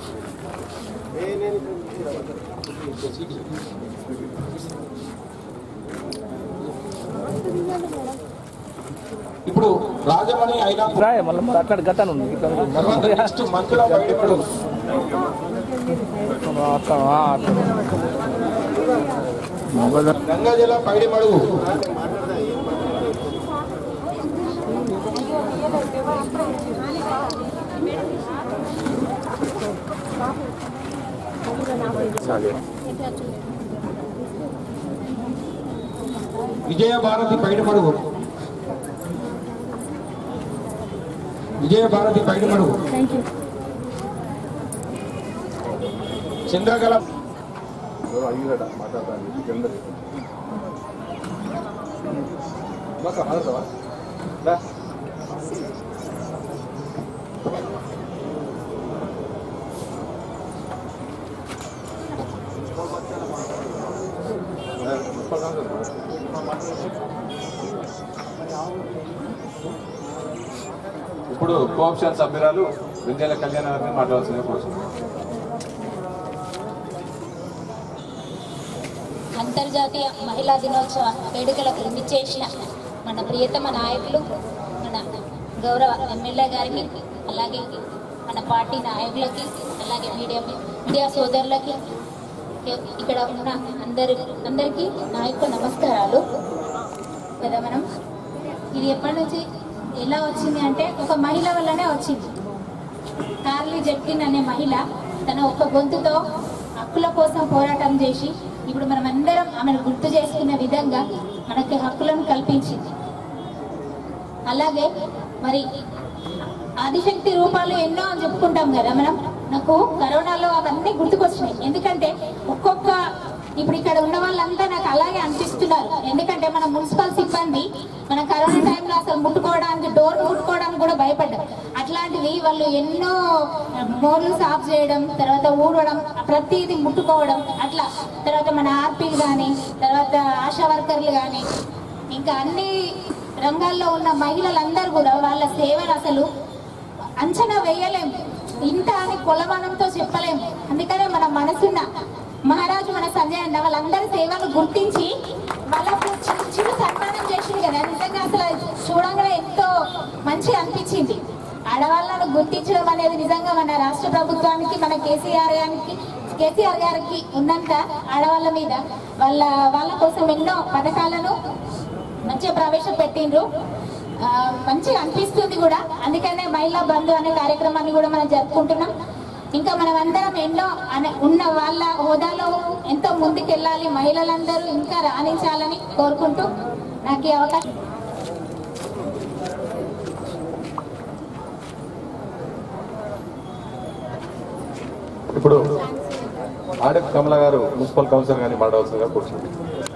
ఇప్పుడు రాజమణి అయినా రాయ మళ్ళీ మరి అట్లాంటి గతాను ఉంది ఇక్కడ తర్వాత నెక్స్ట్ మంత్రుల ఇప్పుడు అట్లా, ఆ, అట్లా. గంగా జిల్లా పైడి మడుగు విజయ భారతి పైడి మడుగు విజయ భారతి పైడి మడుగు చంద్రకళ అయ్యాడ మాట్లాడతాను కింద మాట్లాడతావా ఇప్పుడు కోఆప్షన్ సభ్యురాలు విద్యాల కళ్యాణ గారిని మాట్లాడాల్సిందిగా కోరుతున్నాను అంతర్జాతీయ మహిళా దినోత్సవ వేడుకలకు విచ్చేసిన మన ప్రియతమ నాయకులు మన గౌరవ ఎమ్మెల్యే గారికి అలాగే మన పార్టీ నాయకులకి అలాగే మీడియా మీడియా సోదరులకి ఇక్కడ ఉన్న అందరి అందరికీ నాయకు నమస్కారాలు కదా మనం ఇది ఎప్పటి నుంచి ఎలా వచ్చింది అంటే ఒక మహిళ వల్లనే వచ్చింది కార్లీ జట్కిన్ అనే మహిళ తన ఒక్క గొంతుతో హక్కుల కోసం పోరాటం చేసి ఇప్పుడు మనం అందరం ఆమెను గుర్తు చేసుకున్న విధంగా మనకి హక్కులను కల్పించింది అలాగే మరి ఆదిశక్తి రూపాలు ఎన్నో అని చెప్పుకుంటాం కదా మనం నాకు కరోనాలో అవన్నీ గుర్తుకొచ్చినాయి ఎందుకంటే ఒక్కొక్క ఇప్పుడు ఇక్కడ ఉన్న వాళ్ళంతా నాకు అలాగే అనిపిస్తున్నారు ఎందుకంటే మన మున్సిపల్ సిబ్బంది మన కరోనా టైంలో అసలు ముట్టుకోవడానికి డోర్ ముట్టుకోవడానికి కూడా భయపడ్డారు అట్లాంటివి వాళ్ళు ఎన్నో మోర్లు సాఫ్ చేయడం తర్వాత ఊడవడం ప్రతిదీ ముట్టుకోవడం అట్లా తర్వాత మన ఆర్పీలు కానీ తర్వాత ఆశా వర్కర్లు కానీ ఇంకా అన్ని రంగాల్లో ఉన్న మహిళలందరూ కూడా వాళ్ళ సేవలు అసలు అంచనా వేయలేము ఇంత అని కొలమానంతో చెప్పలేము అందుకనే మన మనసున్న మహారాజు మన సంజయ్ అన్న వాళ్ళందరి సేవలు గుర్తించి వాళ్ళకు చిన్న చిన్న సన్మానం చేసింది కదా నిజంగా అసలు అది చూడంగానే ఎంతో మంచిగా అనిపించింది ఆడవాళ్ళను గుర్తించడం అనేది నిజంగా మన రాష్ట్ర ప్రభుత్వానికి మన కేసీఆర్ గారికి కేసీఆర్ గారికి ఉన్నంత ఆడవాళ్ళ మీద వాళ్ళ వాళ్ళ కోసం ఎన్నో పథకాలను మంచిగా ప్రవేశపెట్టిండ్రు ఆ, మంచిగా అనిపిస్తుంది కూడా అందుకనే మహిళా బంధు అనే కార్యక్రమాన్ని కూడా మనం జరుపుకుంటున్నాం ఇంకా మనం అందరం ఎన్నో అనే ఉన్న వాళ్ళ హోదాలో ఎంతో ముందుకెళ్ళాలి మహిళలందరూ ఇంకా రాణించాలని కోరుకుంటూ నాకు ఈ అవకాశం ఇప్పుడు ఆడెఫ్ కమల గారు మున్సిపల్ కౌన్సిలర్ గారిని మాట్లాడాల్సిందిగా కూర్చుంది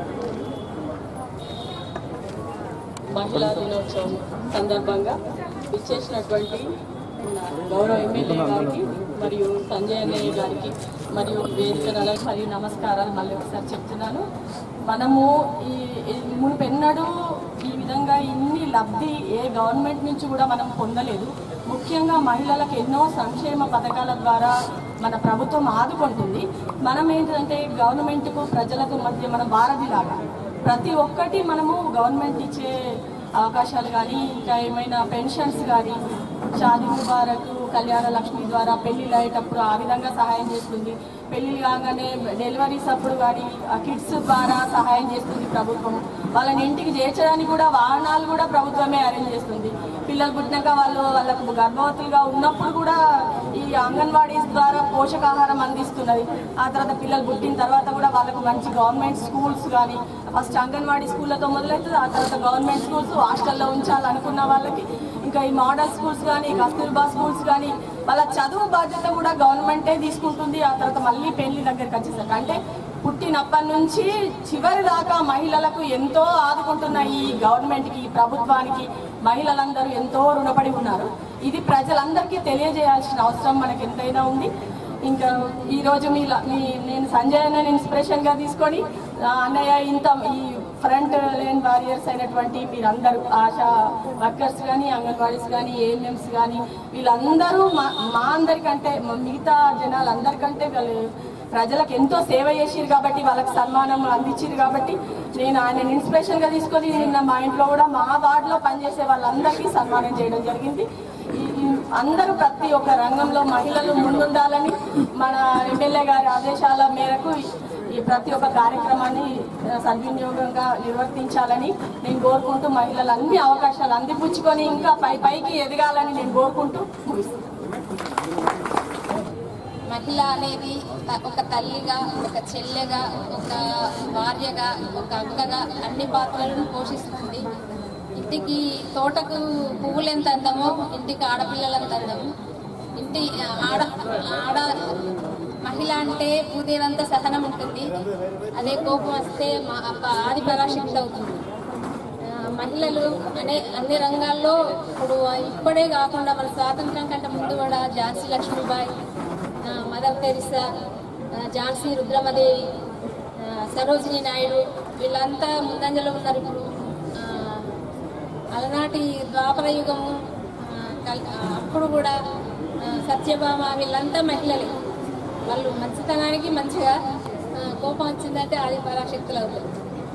మహిళా దినోత్సవం సందర్భంగా విచ్చేసినటువంటి మన గౌరవ ఎమ్మెల్యే గారికి మరియు సంజయ్ అన్నయ్య గారికి మరియు వేదిక నలకు మరియు నమస్కారాలు మళ్ళీ ఒకసారి చెప్తున్నాను మనము ఈ ఈ మునుపెన్నడూ ఈ విధంగా ఇన్ని లబ్ధి ఏ గవర్నమెంట్ నుంచి కూడా మనం పొందలేదు ముఖ్యంగా మహిళలకు ఎన్నో సంక్షేమ పథకాల ద్వారా మన ప్రభుత్వం ఆదుకుంటుంది మనం ఏంటంటే గవర్నమెంట్కు ప్రజలకు మధ్య మన వారధిలాగా ప్రతి ఒక్కటి మనము గవర్నమెంట్ ఇచ్చే అవకాశాలు కానీ ఇంకా ఏమైనా పెన్షన్స్ కానీ షాదీ ముబారక్ కళ్యాణ లక్ష్మి ద్వారా పెళ్లిళ్ళు అయ్యేటప్పుడు ఆ విధంగా సహాయం చేస్తుంది పెళ్లిళ్ళు కాగానే డెలివరీస్ అప్పుడు కానీ ఆ కిడ్స్ ద్వారా సహాయం చేస్తుంది ప్రభుత్వం వాళ్ళని ఇంటికి చేర్చడానికి కూడా వాహనాలు కూడా ప్రభుత్వమే అరేంజ్ చేస్తుంది పిల్లలు పుట్టినాక వాళ్ళు వాళ్ళకు గర్భవతులుగా ఉన్నప్పుడు కూడా ఈ అంగన్వాడీస్ ద్వారా పోషకాహారం అందిస్తున్నది ఆ తర్వాత పిల్లలు పుట్టిన తర్వాత కూడా వాళ్ళకు మంచి గవర్నమెంట్ స్కూల్స్ కానీ ఫస్ట్ అంగన్వాడీ స్కూళ్ళతో మొదలవుతుంది ఆ తర్వాత గవర్నమెంట్ స్కూల్స్ హాస్టల్లో ఉంచాలనుకున్న వాళ్ళకి ఇంకా ఈ మోడల్ స్కూల్స్ కానీ కస్తూర్బా స్కూల్స్ కానీ వాళ్ళ చదువు బాధ్యత కూడా గవర్నమెంటే తీసుకుంటుంది ఆ తర్వాత మళ్ళీ పెళ్లి దగ్గరికి వచ్చేసరికి అంటే పుట్టినప్పటి నుంచి చివరి దాకా మహిళలకు ఎంతో ఆదుకుంటున్న ఈ గవర్నమెంట్కి ఈ ప్రభుత్వానికి మహిళలందరూ ఎంతో రుణపడి ఉన్నారు ఇది ప్రజలందరికీ తెలియజేయాల్సిన అవసరం మనకి ఎంతైనా ఉంది ఇంకా ఈ రోజు మీ మీ నేను సంజయ్ అన్నని ఇన్స్పిరేషన్ గా తీసుకొని ఆ అన్నయ్య ఇంత ఈ ఫ్రంట్ లైన్ వారియర్స్ అయినటువంటి మీరందరూ ఆశా వర్కర్స్ కానీ అంగన్వాడీస్ కానీ ఏఎన్ఎంస్ కానీ వీళ్ళందరూ మా మా అందరికంటే మా మిగతా జనాలందరికంటే వాళ్ళు ప్రజలకు ఎంతో సేవ చేసిరు కాబట్టి వాళ్ళకి సన్మానం అందించారు కాబట్టి నేను ఆయన ఇన్స్పిరేషన్ గా తీసుకొని నిన్న మా ఇంట్లో కూడా మా వార్డులో పనిచేసే వాళ్ళందరికీ సన్మానం చేయడం జరిగింది ఈ- ఈ అందరూ ప్రతి ఒక్క రంగంలో మహిళలు ముందుండాలని మన ఎమ్మెల్యే గారి ఆదేశాల మేరకు ఈ- ఈ ప్రతి ఒక్క కార్యక్రమాన్ని ఆ, సద్వినియోగంగా నిర్వర్తించాలని నేను కోరుకుంటూ మహిళలు అన్ని అవకాశాలు అందిపుచ్చుకొని ఇంకా పై పైకి ఎదగాలని నేను కోరుకుంటూ ముగిస్తున్నాను మహిళ అనేది త- ఒక తల్లిగా ఒక చెల్లెగా ఒక భార్యగా ఒక అక్కగా అన్ని పాత్రలను పోషిస్తుంది ఇంటికి తోటకు పువ్వులు ఎంత అందమో ఇంటికి ఆడపిల్లలు ఎంత అందము ఇంటి ఆడ ఆడ మహిళ అంటే భూదేవంత సహనం ఉంటుంది అదే కోపం వస్తే మా ఆది పరాశక్తి అవుతుంది ఆ, మహిళలు అనే అన్ని రంగాల్లో ఇప్పుడు ఇప్పుడే కాకుండా మన స్వాతంత్రం కంటే ముందు కూడా ఝాన్సీ లక్ష్మీబాయి ఆ, మదర్ తెరిసా ఆ, ఝాన్సీ రుద్రమదేవి ఆ, సరోజిని నాయుడు వీళ్ళంతా ముందంజలో ఉన్నారు ఇప్పుడు ఆ, అలనాటి ద్వాపర యుగము ఆ, కల్- ఆ, అప్పుడు కూడా ఆ, సత్యభామ వీళ్ళంతా మహిళలే వాళ్ళు మంచితనానికి మంచిగా ఆ, కోపం వచ్చిందంటే ఆది పరాశక్తులు అవుతారు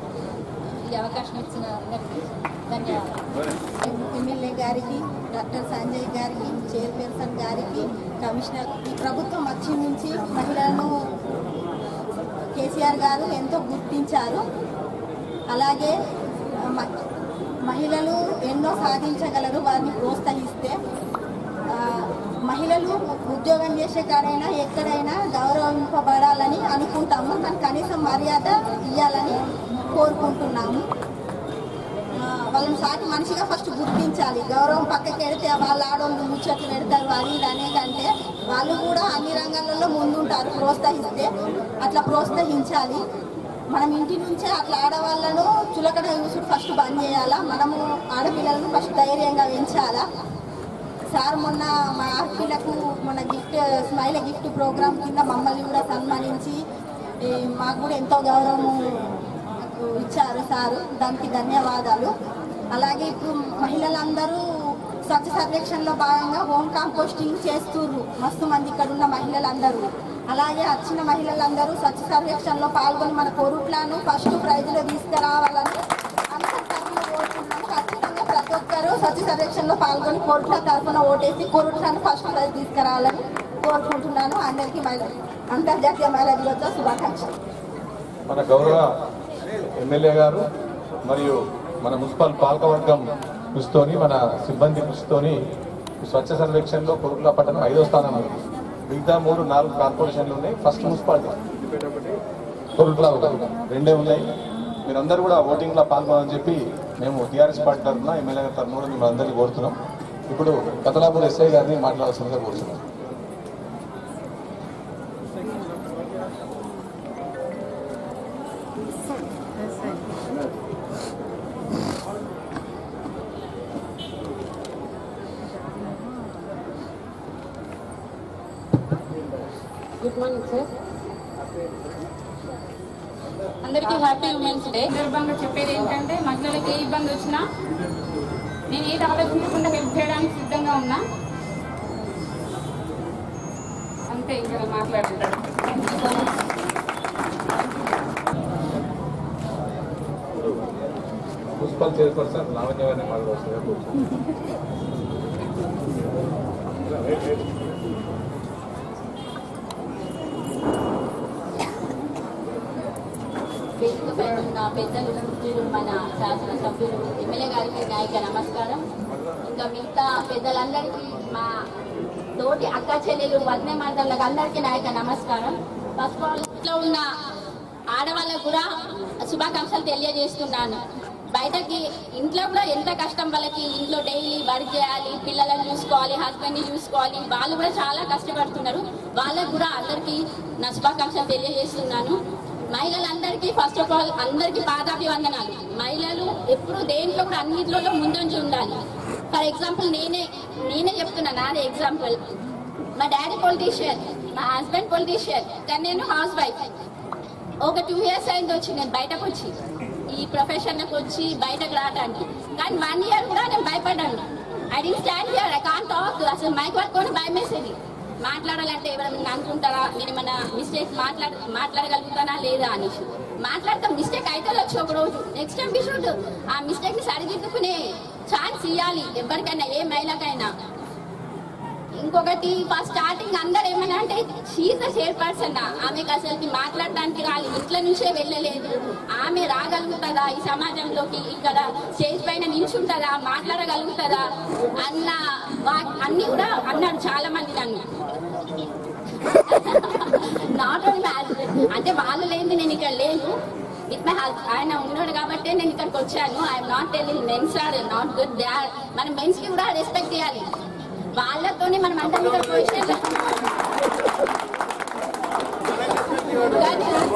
ఈ అవకాశం ఇచ్చిన అందరికీ ధన్యవాదాలు ఎమ్మెల్యే గారికి డాక్టర్ సంజయ్ గారికి చైర్పర్సన్ గారికి కమిషనర్ ఈ ప్రభుత్వం వచ్చి నుంచి మహిళలను కేసీఆర్ గారు ఎంతో గుర్తించారు అలాగే మ- మహిళలు ఎన్నో సాధించగలరు వారిని ప్రోత్సహిస్తే ఆ, మహిళలు ఉద్యోగం చేసే కాడైనా ఎక్కడైనా గౌరవింపబడాలని అనుకుంటాము కానీ కనీసం మర్యాద ఇవ్వాలని కోరుకుంటున్నాము ఆ, వాళ్ళని సాటి మనిషిగా ఫస్ట్ గుర్తించాలి గౌరవం పక్కకి వెడితే వాళ్ళ ఆడవాళ్ళు ముచ్చట్లు పెడతారు అది ఇది అనే కంటే వాళ్ళు కూడా అన్ని రంగాలలో ముందుంటారు ప్రోత్సహిస్తే అట్లా ప్రోత్సహించాలి మనం ఇంటి నుంచే అట్లా ఆడవాళ్ళను చులకన చూసుడు ఫస్ట్ బంద్ చేయాలా మనము ఆడపిల్లలను ఫస్ట్ ధైర్యంగా పెంచాలా సార్ మొన్న మా ఆడపిల్లకు మన గిఫ్ట్ స్మైల్ గిఫ్ట్ ప్రోగ్రామ్ కింద మమ్మల్ని కూడా సన్మానించి ఈ, మాకు కూడా ఎంతో గౌరవం మాకు ఇచ్చారు సారు దానికి ధన్యవాదాలు అలాగే ఇప్పుడు మహిళలందరూ స్వచ్ఛ సర్వేక్షణలో భాగంగా హోమ్ కాంపోస్టింగ్ చేస్తుర్రు మస్తు మంది ఇక్కడ ఉన్న మహిళలందరూ అలాగే వచ్చిన మహిళలందరూ స్వచ్ఛ సర్వేక్షణలో పాల్గొని మన కొరుట్లను ఫస్ట్ ప్రైజ్లో తీసుకురావాలని అందరి తరఫున కోరుకుంటున్నాము ఖచ్చితంగా ప్రతి ఒక్కరూ స్వచ్ఛ సర్వేక్షణలో పాల్గొని కోరుట్ల తరఫున ఓటేసి కోరుట్లను ఫస్ట్ ప్రైజ్ తీసుకురావాలని కోరుకుంటున్నాను అందరికీ మహిళ అంతర్జాతీయ మహిళా దినోత్సవ శుభాకాంక్షలు మన గౌరవ ఎమ్మెల్యే గారు మరియు మన మున్సిపల్ పాలకవర్గం కృషితోని మన సిబ్బంది కృషితోని ఈ స్వచ్ఛ సర్వేక్షణలో కొరుకుల పట్టణం ఐదో స్థానం ఉంది మిగతా మూడు నాలుగు కార్పొరేషన్లు ఉన్నాయి ఫస్ట్ మున్సిపాలిటీ కొరుట్ల ఒకటి రెండే ఉన్నాయి మీరందరూ కూడా ఓటింగ్ లో పాల్గొనని చెప్పి మేము టీఆర్ఎస్ పార్టీ తరఫున ఎమ్మెల్యే గారి తరఫున కూడా మేము అందరినీ కోరుతున్నాం ఇప్పుడు కతలాపూర్ ఎస్ఐ గారిని మాట్లాడాల్సిందిగా కోరుతున్నాం గుడ్ మార్నింగ్ సార్ అందరికీ హ్యాపీ ఉమెన్స్ డే సందర్భంగా చెప్పేది ఏంటంటే మహిళలకు ఏ ఇబ్బంది వచ్చినా నేను ఏది ఆలోచించకుండా హెల్ప్ చేయడానికి సిద్ధంగా ఉన్నా అంతే ఇంకా మాట్లాడుతాను మున్సిపల్ చైర్పర్సన్ లావణ్య గారిని మాట్లాడాల్సిందిగా కోరుతున్నాం వేదిక పైన ఉన్న పెద్దలు సభ్యులు మన శాసనసభ్యులు ఎమ్మెల్యే గారికి నాయక నమస్కారం ఇంకా మిగతా పెద్దలందరికీ మా తోటి అక్క చెల్లెలు వదిన మండలకు అందరికీ నాయక నమస్కారం ఫస్ట్ ఆఫ్ ఆల్ ఇంట్లో ఉన్న ఆడవాళ్ళకు కూడా శుభాకాంక్షలు తెలియజేస్తున్నాను బయటకి ఇంట్లో కూడా ఎంత కష్టం వాళ్ళకి ఇంట్లో డైలీ వర్క్ చేయాలి పిల్లలను చూసుకోవాలి హస్బెండ్ని చూసుకోవాలి వాళ్ళు కూడా చాలా కష్టపడుతున్నారు వాళ్ళకు కూడా అందరికీ నా శుభాకాంక్షలు తెలియజేస్తున్నాను మహిళలందరికీ ఫస్ట్ ఆఫ్ ఆల్ అందరికీ పాదాభివందనాలు మహిళలు ఎప్పుడు దేంట్లో కూడా అన్నింటిలో ముందంజు ఉండాలి ఫర్ ఎగ్జాంపుల్ నేనే నేనే చెప్తున్నా నాదే ఎగ్జాంపుల్ మా డాడీ పొలిటీషియన్ మా హస్బెండ్ పొలిటీషియన్ కానీ నేను హౌస్ వైఫ్ ఒక టూ ఇయర్స్ అయింది వచ్చి నేను బయటకు వచ్చి ఈ ప్రొఫెషన్కి వచ్చి బయటకు రావడానికి కానీ వన్ ఇయర్ కూడా నేను భయపడ్డాను I d stand here I can talk అసలు మైక్ పట్టుకొని భయం వేసేది మాట్లాడాలంటే ఎవరైనా అనుకుంటారా నేను ఏమైనా మిస్టేక్ మాట్లాడ మాట్లాడగలుగుతానా లేదా అనేసి మాట్లాడతాం మిస్టేక్ అయితే వచ్చి ఒక రోజు నెక్స్ట్ టైం షుడ్ ఆ మిస్టేక్ ని సరిదిద్దుకునే ఛాన్స్ ఇవ్వాలి ఎవరికైనా ఏ మహిళకైనా ఇంకొకటి ఫస్ట్ స్టార్టింగ్ అందరు ఏమన్నా అంటే షీజ్ ద చైర్పర్సన్ ఆమెకు అసలుకి మాట్లాడడానికి రాలి ఇంట్లో నుంచే వెళ్ళలేదు ఆమె రాగలుగుతుందా ఈ సమాజంలోకి ఇక్కడ స్టేజ్ పైన నిల్చుంటుందా మాట్లాడగలుగుతుందా అన్న వా- అన్ని కూడా అన్నారు చాలా మంది నన్ను నాట్ ఓన్లీ అంటే వాళ్ళు లేని నేను ఇక్కడ లేను విత్ మై హస్బెండ్ ఆయన ఉన్నాడు కాబట్టి నేను ఇక్కడికి వచ్చాను I'm not telling men's are not good they are మన మెన్స్ కి కూడా రెస్పెక్ట్ ఇవ్వాలి వాళ్ళతోనే మనం అందరం ఇక్కడ position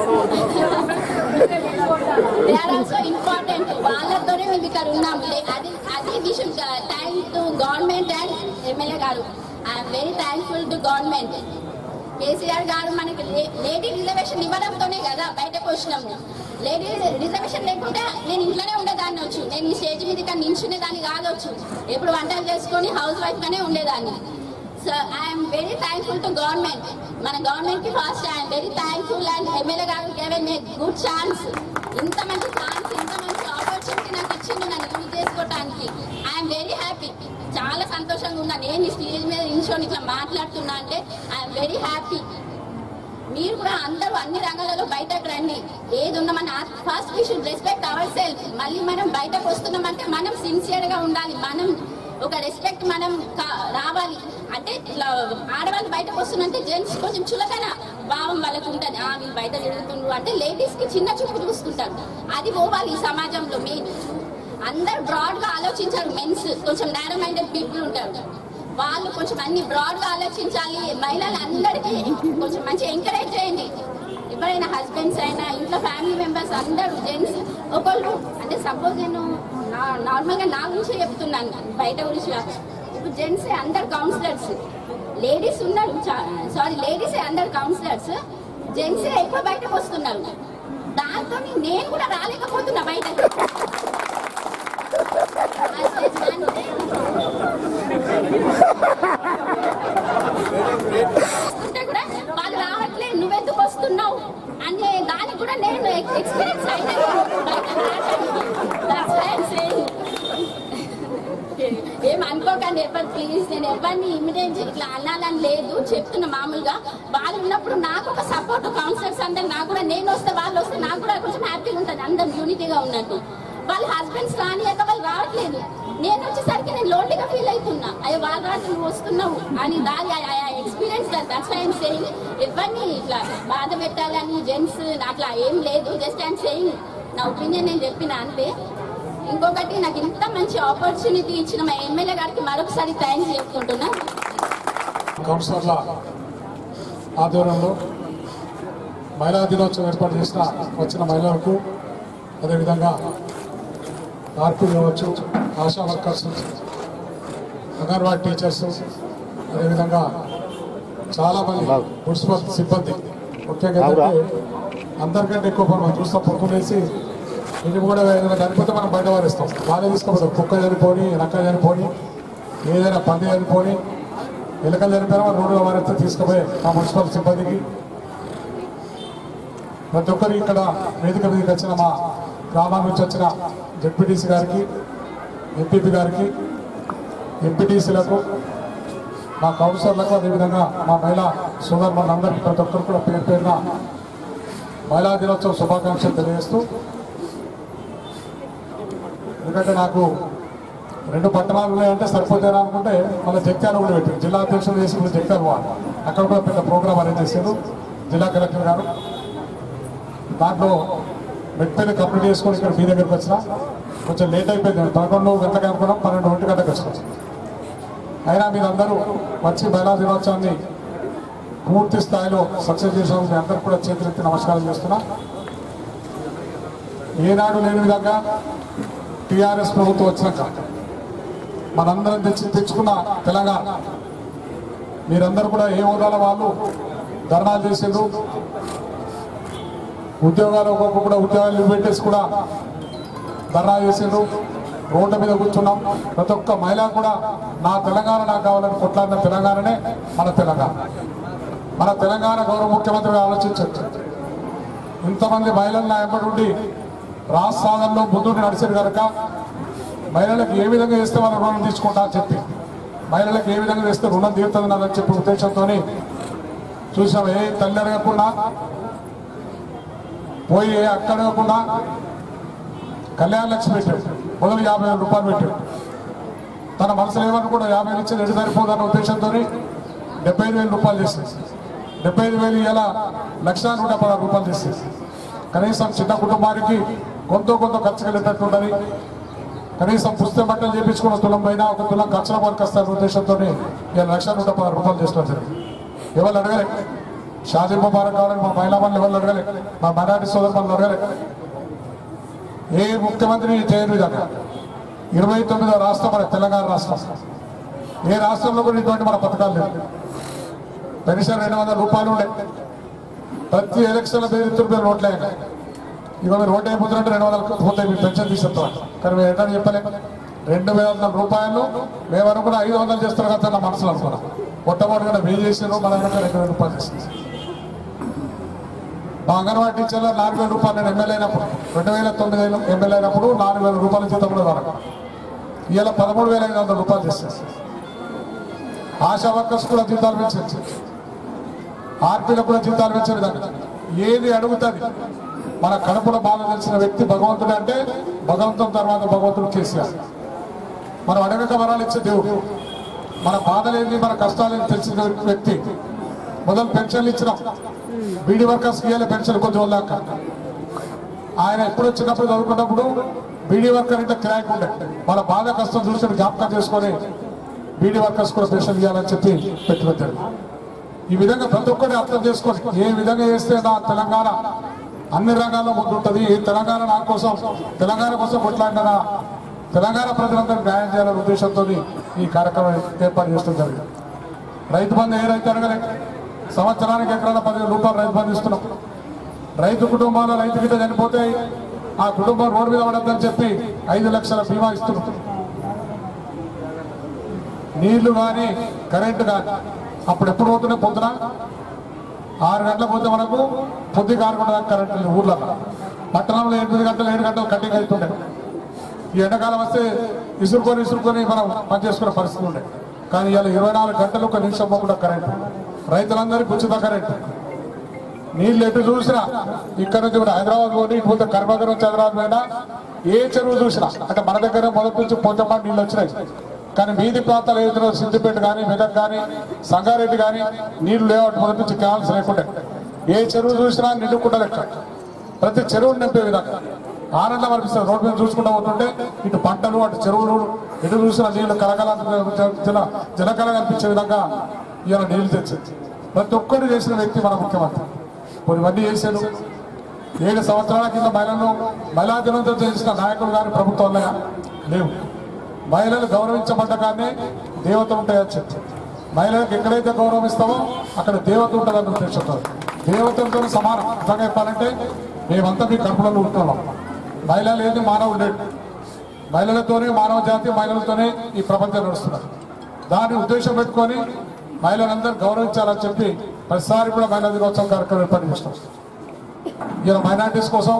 they are also important వాళ్ళతోనే మేము ఇక్కడ ఉన్నాం లే- అది అది విషయం thank to government and MLA garu I'm very thankful to government KCR garu మనకి లే- లేడీ రిజర్వేషన్ ఇవ్వడంతోనే కదా బయటకు వచ్చినాము లేడీ రిజర్వేషన్ లేకుంటే నేను ఇంట్లోనే ఉండేదాన్ని వచ్చు నేను ఈ స్టేజ్ మీద ఇక్కడ నించునేదాన్ని కాదొచ్చు ఎప్పుడు వంటలు చేసుకొని హౌస్ వైఫ్ గానే ఉండేదాన్ని so I'm very thankful to government మన గవర్నమెంట్ కి first I'm very thankful and MLA garu given a good chance ఇంత మంచి ఛాన్స్ ఇంత మంచి ఆపర్చునిటీ నాకు ఇచ్చింది నన్ను యూజ్ చేసుకోవడానికి ఐఎమ్ వెరీ హ్యాపీ చాలా సంతోషంగా ఉన్నా నేను ఈ స్టేజ్ మీద నిల్చొని ఇట్లా మాట్లాడుతున్నా అంటే ఐఎమ్ వెరీ హ్యాపీ మీరు కూడా అందరూ అన్ని రంగాలలో బయటకు రండి ఏది ఉన్నా మన first we should respect our self మళ్ళీ మనం బయటకు వస్తున్నామంటే మనం సిన్సియర్ గా ఉండాలి మనం ఒక రెస్పెక్ట్ మనం కా- రావాలి అంటే ఇట్లా ఆడవాళ్ళు బయటకు వస్తున్నంటే జెంట్స్ కొంచెం చులకన భావం వాళ్ళకు ఉంటుంది ఆ వీళ్ళు బయట తిరుగుతుండ్రు అంటే లేడీస్ కి చిన్న చూపు చూస్తుంటారు అది పోవాలి ఈ సమాజంలో మెయిన్ అందరు బ్రాడ్ గా ఆలోచించారు మెన్స్ కొంచెం నేరో మైండెడ్ పీపుల్ ఉంటారు వాళ్ళు కొంచెం అన్ని బ్రాడ్ గా ఆలోచించాలి మహిళలందరికీ కొంచెం మంచి ఎంకరేజ్ చేయండి ఎవరైనా హస్బెండ్స్ అయినా ఇంట్లో ఫ్యామిలీ మెంబర్స్ అందరూ జెంట్స్ ఒకళ్ళు అంటే సపోజ్ నేను నార్మల్ గా నా గురించి చెప్తున్నాను బయట గురించి కాదు. ఇప్పుడు జెంట్స్ అందరు కౌన్సిలర్స్ లేడీస్ ఉన్నారు సారీ లేడీస్ అందరు కౌన్సిలర్స్ జెంట్స్ ఎక్కువ బయటకు వస్తున్నారు దాంతో నేను కూడా రాలేకపోతున్నా బయటకు వస్తుంటే కూడా వాళ్ళు రావట్లేదు నువ్వెందుకు వస్తున్నావు అనే దానికి కూడా నేను ఎక్స్పీరియన్స్ అయినా ఏం అనుకోకండి ఎవరు ప్లీజ్ నేను ఎవరిని ఇమిడియట్ ఇట్లా అనాలని లేదు చెప్తున్న మామూలుగా వాళ్ళు ఉన్నప్పుడు నాకు ఒక సపోర్ట్ కౌన్సిలర్స్ అందరు నాకు కూడా నేను వస్తే వాళ్ళు వస్తే నాకు కూడా కొంచెం హ్యాపీగా ఉంటుంది అందరం యూనిటీగా ఉన్నట్టు వాళ్ళ హస్బెండ్స్ రానియక వాళ్ళు రావట్లేదు నేను వచ్చేసరికి నేను లోన్లీగా ఫీల్ అవుతున్నా అయ్యో వాళ్ళ రాత్రి నువ్వు వస్తున్నావు అని దాని ఎక్స్పీరియన్స్ దట్స్ ఐఎమ్ సేయింగ్ ఎవరిని ఇట్లా బాధ పెట్టాలని జెంట్స్ అట్లా ఏం లేదు జస్ట్ ఐఎమ్ సేయింగ్ నా ఒపీనియన్ నేను చెప్పిన అంతే ఇంకొకటి నాకు ఇంత మంచి ఆపర్చునిటీ ఇచ్చిన మా ఎమ్మెల్యే గారికి మరొకసారి థ్యాంక్స్ చెప్పుకుంటున్నా కౌన్సిలర్ల ఆధ్వర్యంలో మహిళా దినోత్సవం ఏర్పాటు చేసిన వచ్చిన మహిళలకు అదేవిధంగా ఆర్పీ కావచ్చు ఆశా వర్కర్స్ అంగన్వాడీ టీచర్స్ అదేవిధంగా చాలామంది మున్సిపల్ సిబ్బంది ముఖ్యంగా ఏంటంటే అందరికంటే ఎక్కువ మనం చూస్తాం పొద్దునేసి ఇంటి కూడా ఏదైనా చనిపోతే మనం బయట వారిస్తాం వాళ్ళే తీసుకోపోతాం కుక్క చనిపోని నక్క చనిపోని ఏదైనా పంది చనిపోని ఎలుకలు చనిపోయినా మనం రోడ్డు వారిస్తే తీసుకుపోయి ఆ మున్సిపల్ సిబ్బందికి ప్రతి ఒక్కరు ఇక్కడ వేదిక మీదకి వచ్చిన మా గ్రామం నుంచి వచ్చిన జడ్పీటీసీ గారికి ఎంపీపీ గారికి ఎంపీటీసీలకు మా కౌన్సిలర్లకు అదేవిధంగా మా మహిళా సోదరులందరికీ ప్రతి ఒక్కరు కూడా పేరు పేరున మహిళా దినోత్సవ శుభాకాంక్షలు తెలియజేస్తూ ఎందుకంటే నాకు రెండు పట్టణాలు ఉన్నాయంటే సరిపోతారా అనుకుంటే మళ్ళీ జగ్త్యాల కూడా పెట్టారు జిల్లా అధ్యక్షులు చేసి కూడా జగ్త్యాల పోవాలి అక్కడ కూడా పెద్ద ప్రోగ్రామ్ అరేంజ్ చేశారు జిల్లా కలెక్టర్ గారు దాంట్లో మెట్పల్లి కంప్లీట్ చేసుకొని ఇక్కడ మీ దగ్గరికి వచ్చిన కొంచెం లేట్ అయిపోయింది పదకొండు గంటలకు అనుకున్నాం పన్నెండు ఒంటి గంటకు వచ్చినాం అయినా మీరందరూ వచ్చి మహిళా దినోత్సవాన్ని పూర్తి స్థాయిలో సక్సెస్ చేసిన మీ అందరూ కూడా చేతులెత్తి నమస్కారం చేస్తున్నా ఏనాడు లేని విధంగా టీఆర్ఎస్ ప్రభుత్వం వచ్చినాక మనందరం తెచ్చి తెచ్చుకున్న తెలంగాణ మీరందరూ కూడా ఏ హోదాల వాళ్ళు ధర్నాలు చేసిండ్రు ఉద్యోగాలు ఒక్కొక్క కూడా ఉద్యోగాలు పెట్టేసి కూడా ధర్నా చేసిండ్రు రోడ్ల మీద కూర్చున్నాం ప్రతి ఒక్క మహిళ కూడా నా తెలంగాణ నాకు కావాలని కొట్లాడిన తెలంగాణనే మన తెలంగాణ మన తెలంగాణ గౌరవ ముఖ్యమంత్రి ఆలోచించచ్చు ఇంతమంది మహిళలు నా ఎంబడి ఉండి రాష్ట్ర సాధనలో ముందుండి నడిచారు కనుక మహిళలకు ఏ విధంగా చేస్తే వాళ్ళ రుణం తీసుకుంటా అని చెప్పి మహిళలకు ఏ విధంగా చేస్తే రుణం తీరుతుంది అని చెప్పి ఉద్దేశంతో చూసాం ఏ తల్లి అడగకుండా పోయి ఏ అక్కడ అడగకుండా కళ్యాణ లక్ష్మి పెట్టాడు మొదలు యాభై వేల రూపాయలు పెట్టాడు తన మనసులో ఏమన్నా కూడా యాభై వేలు ఇచ్చి ఎటు సరిపోదన్న ఉద్దేశంతో డెబ్బై ఐదు వేల రూపాయలు చేసేది డెబ్బై ఐదు వేలు ఇలా లక్ష నూట పదహారు రూపాయలు చేసేది కనీసం చిన్న కుటుంబానికి కొంత కొంత ఖర్చు వెళ్ళేటట్టు ఉండాలి కనీసం పుస్తక బట్టలు చేపించుకున్న తులం పైన ఒక తులం ఖర్చుల వరకు వస్తారు ఉద్దేశంతో ఇలా లక్ష నూట పదహారు రూపాయలు చేసుకోవడం జరిగింది ఎవరు అడగలే షాదీ ముబారక్ కావాలని మా మహిళా వాళ్ళు ఎవరు అడగలే మా మరాఠీ సోదరులు అడగలే ఏ ముఖ్యమంత్రి చేయని విధంగా ఇరవై తొమ్మిదో రాష్ట్రం మన తెలంగాణ రాష్ట్రం ఏ రాష్ట్రంలో కూడా ఇటువంటి మన పథకాలు లేవు పెన్షన్ రెండు వందల రూపాయలు ఉండే ప్రతి ఎలక్షన్ల పేరు మీరు ఓట్లే ఇక మీరు ఓటు అయిపోతున్నట్టు రెండు వందలు పోతే మీరు పెన్షన్ తీసేస్తాం కానీ మేము ఎట్లా చెప్పలే రెండు వేల వందల రూపాయలు మేము అనుకున్న ఐదు వందలు చేస్తారు కదా నా మనసులో అనుకున్నాం మొట్టమొదటిగా వెయ్యి చేసారు మన వెనక రెండు వేల రూపాయలు చేసింది మా అంగన్వాడీ టీచర్లు నాలుగు వేల రూపాయలు నేను ఎమ్మెల్యే అయినప్పుడు రెండు వేల తొమ్మిది ఎమ్మెల్యే అయినప్పుడు నాలుగు వేల రూపాయల జీతం కూడా వరకు ఇవాళ పదమూడు వేల ఐదు వందల రూపాయలు చేసేసి ఆశా వర్కర్స్ కూడా జీతాలు పెంచచ్చు ఆర్పీలకు కూడా జీతాలు పెంచే విధంగా ఏది అడుగుతుంది మన కడుపులో బాధ తెలిసిన వ్యక్తి భగవంతుడు అంటే భగవంతుని తర్వాత భగవంతుడు కేసీఆర్ మనం అడగక వరాలు ఇచ్చే దేవుడు మన బాధలేంది మన కష్టాలేంది తెలిసిన వ్యక్తి మొదలు పెన్షన్లు ఇచ్చినాం బీడీ వర్కర్స్ ఇవ్వాలి పెన్షన్ కొంచెం వదాక ఆయన ఎప్పుడో చిన్నప్పుడు చదువుకున్నప్పుడు బీడీ వర్కర్ అంటే క్రాక్ ఉండే వాళ్ళ బాధ కష్టం చూసి జ్ఞాపకం చేసుకొని బీడీ వర్కర్స్ కూడా పెన్షన్ ఇవ్వాలని చెప్పి పెట్టిన ఈ విధంగా ప్రతి ఒక్కరిని అర్థం చేసుకొని ఏ విధంగా చేస్తే నా తెలంగాణ అన్ని రంగాల్లో ముందుంటుంది ఈ తెలంగాణ నా కోసం తెలంగాణ కోసం కొట్లాడిన తెలంగాణ ప్రజలందరికీ న్యాయం చేయాలనే ఉద్దేశంతో ఈ కార్యక్రమం ఏర్పాటు చేయడం జరిగింది రైతు బంధు ఏ రైతు అడగలే సంవత్సరానికి ఎకరాల పదివేల రూపాయలు రైతు బంధు ఇస్తున్నాం రైతు కుటుంబాల రైతు గిట్ట చనిపోతే ఆ కుటుంబం రోడ్డు మీద పడద్దని చెప్పి ఐదు లక్షల బీమా ఇస్తున్నాం నీళ్లు కానీ కరెంటు కానీ అప్పుడు ఎప్పుడు పోతున్నాయి పొద్దున ఆరు గంటలకు పోతే మనకు పొద్దుగా ఆరు గంటల దాకా కరెంట్ లేదు ఊర్లో పట్టణంలో ఎనిమిది గంటలు ఏడు గంటలు కట్టింగ్ అవుతుండే ఈ ఎండాకాలం వస్తే ఇసురుకొని ఇసురుకొని మనం పని చేసుకునే పరిస్థితి ఉండే కానీ ఇవాళ ఇరవై నాలుగు గంటలు ఒక నిమిషం కూడా కరెంట్ రైతులందరికీ ఉచిత కరెంట్ నీళ్ళు ఎటు చూసినా ఇక్కడ నుంచి కూడా హైదరాబాద్ పోనీ ఇటు పోతే కర్మగర్ నుంచి హైదరాబాద్ పోయినా ఏ చెరువు చూసినా అంటే మన దగ్గర మొదటి నుంచి పోతమ్మా నీళ్ళు వచ్చినాయి కానీ మీది ప్రాంతాలు ఏదైనా సిద్దిపేట కానీ మెదక్ కానీ సంగారెడ్డి కానీ నీళ్లు లేవట్టు మొదటి నుంచి కావాల్సి లేకుండే ఏ చెరువు చూసినా నిండుకుండా లెక్క ప్రతి చెరువును నింపే విధంగా ఆనందం అనిపిస్తుంది రోడ్డు మీద చూసుకుంటూ పోతుంటే ఇటు పంటలు అటు చెరువులు ఎటు చూసినా నీళ్లు కలకల జల జలకల కనిపించే విధంగా ఇవాళ నీళ్లు తెచ్చింది ప్రతి ఒక్కరు చేసిన వ్యక్తి మన ముఖ్యమంత్రి కొన్ని మంది చేశారు ఏడు సంవత్సరాల కింద మహిళలను మహిళా దినంతో చేసిన నాయకులు కానీ ప్రభుత్వంలో లేవు మహిళలు గౌరవించబడ్డ కానీ దేవత ఉంటాయని చెప్పి మహిళలకు ఎక్కడైతే గౌరవం ఇస్తామో అక్కడ దేవత ఉంటుందని ఉద్దేశంతో దేవతలతో సమానం నిజంగా చెప్పాలంటే మేమంతా మీ కడుపులలో ఉంటున్నాం మహిళ లేని మానవుడు లేడు మహిళలతోనే మానవ జాతి మహిళలతోనే ఈ ప్రపంచం నడుస్తున్నారు దాన్ని ఉద్దేశం పెట్టుకొని మహిళలందరూ గౌరవించాలని చెప్పి ప్రతిసారి కూడా మహిళా దినోత్సవం కార్యక్రమం ఏర్పాటు చేస్తాం ఇలా మైనార్టీస్ కోసం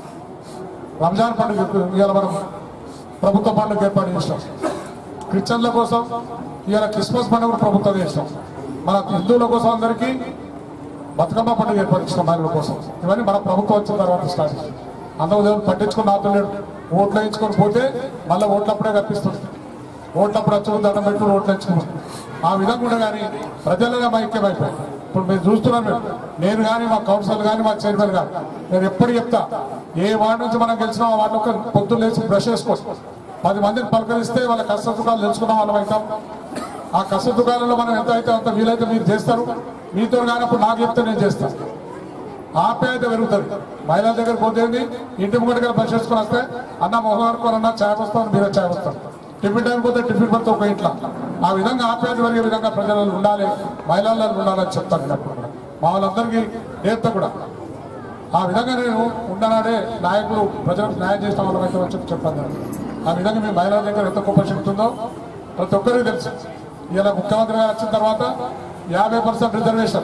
రంజాన్ పండుగ ఇవాళ మనం ప్రభుత్వ పండుగ ఏర్పాటు చేస్తాం క్రిస్టియన్ల కోసం ఇవాళ క్రిస్మస్ పండుగ కూడా ప్రభుత్వం చేస్తాం మన హిందువుల కోసం అందరికీ బతుకమ్మ పండుగ ఏర్పాటు చేస్తాం మహిళల కోసం ఇవన్నీ మన ప్రభుత్వం వచ్చిన తర్వాత స్టార్ట్ చేస్తాం అందరూ దేవుడు పట్టించుకుని నాతో లేడు ఓట్లు వేయించుకొని పోతే మళ్ళీ ఓట్లప్పుడే కనిపిస్తుంది ఓట్లప్పుడు వచ్చి దండం పెట్టుకుని ఓట్లు వేయించుకున్నాం ఆ విధంగా కూడా కానీ ప్రజలుగా ఐక్యమైపోయి ఇప్పుడు మీరు చూస్తున్నాం మేము నేను కానీ మా కౌన్సిలర్ కానీ మా చైర్మన్ కానీ నేను ఎప్పుడు చెప్తా ఏ వార్డు నుంచి మనం గెలిచినా ఆ వార్డు ఒక పొద్దున్న లేచి బ్రష్ చేసుకోవచ్చు పది మందిని పలకరిస్తే వాళ్ళ కష్ట సుఖాలు తెలుసుకున్న వాళ్ళం అవుతాం ఆ కష్ట దుకాణంలో మనం ఎంత అయితే అంత వీలైతే మీరు చేస్తారు మీతో కానప్పుడు నాకు చెప్తే నేను చేస్తాను ఆప్యాయత పెరుగుతుంది మహిళల దగ్గర పోతేంది ఇంటి ముంగటిగా బ్రష్ చేసుకొని వస్తే అన్న మొహం అనుకోనన్నా ఛాయ్ వస్తాను మీరే ఛాయ్ వస్తారు టిఫిన్ టైం పోతే టిఫిన్ పడితే ఒక ఇంట్లో ఆ విధంగా ఆప్యాయత పెరిగే విధంగా ప్రజలలో ఉండాలి మహిళల్లో ఉండాలని చెప్తాను నేను అప్పుడు కూడా. మా వాళ్ళందరికీ నేర్తా కూడా ఆ విధంగా నేను ఉండనాడే నాయకులు ప్రజలకు న్యాయం చేసిన వాళ్ళం అయితే వచ్చి చెప్పాను నేను. ఆ విధంగా మీ మహిళల దగ్గర ఎంత గొప్ప శక్తి ఉందో ప్రతి ఒక్కరికి తెలుసు ఇలా ముఖ్యమంత్రి గారు వచ్చిన తర్వాత యాభై పర్సెంట్ రిజర్వేషన్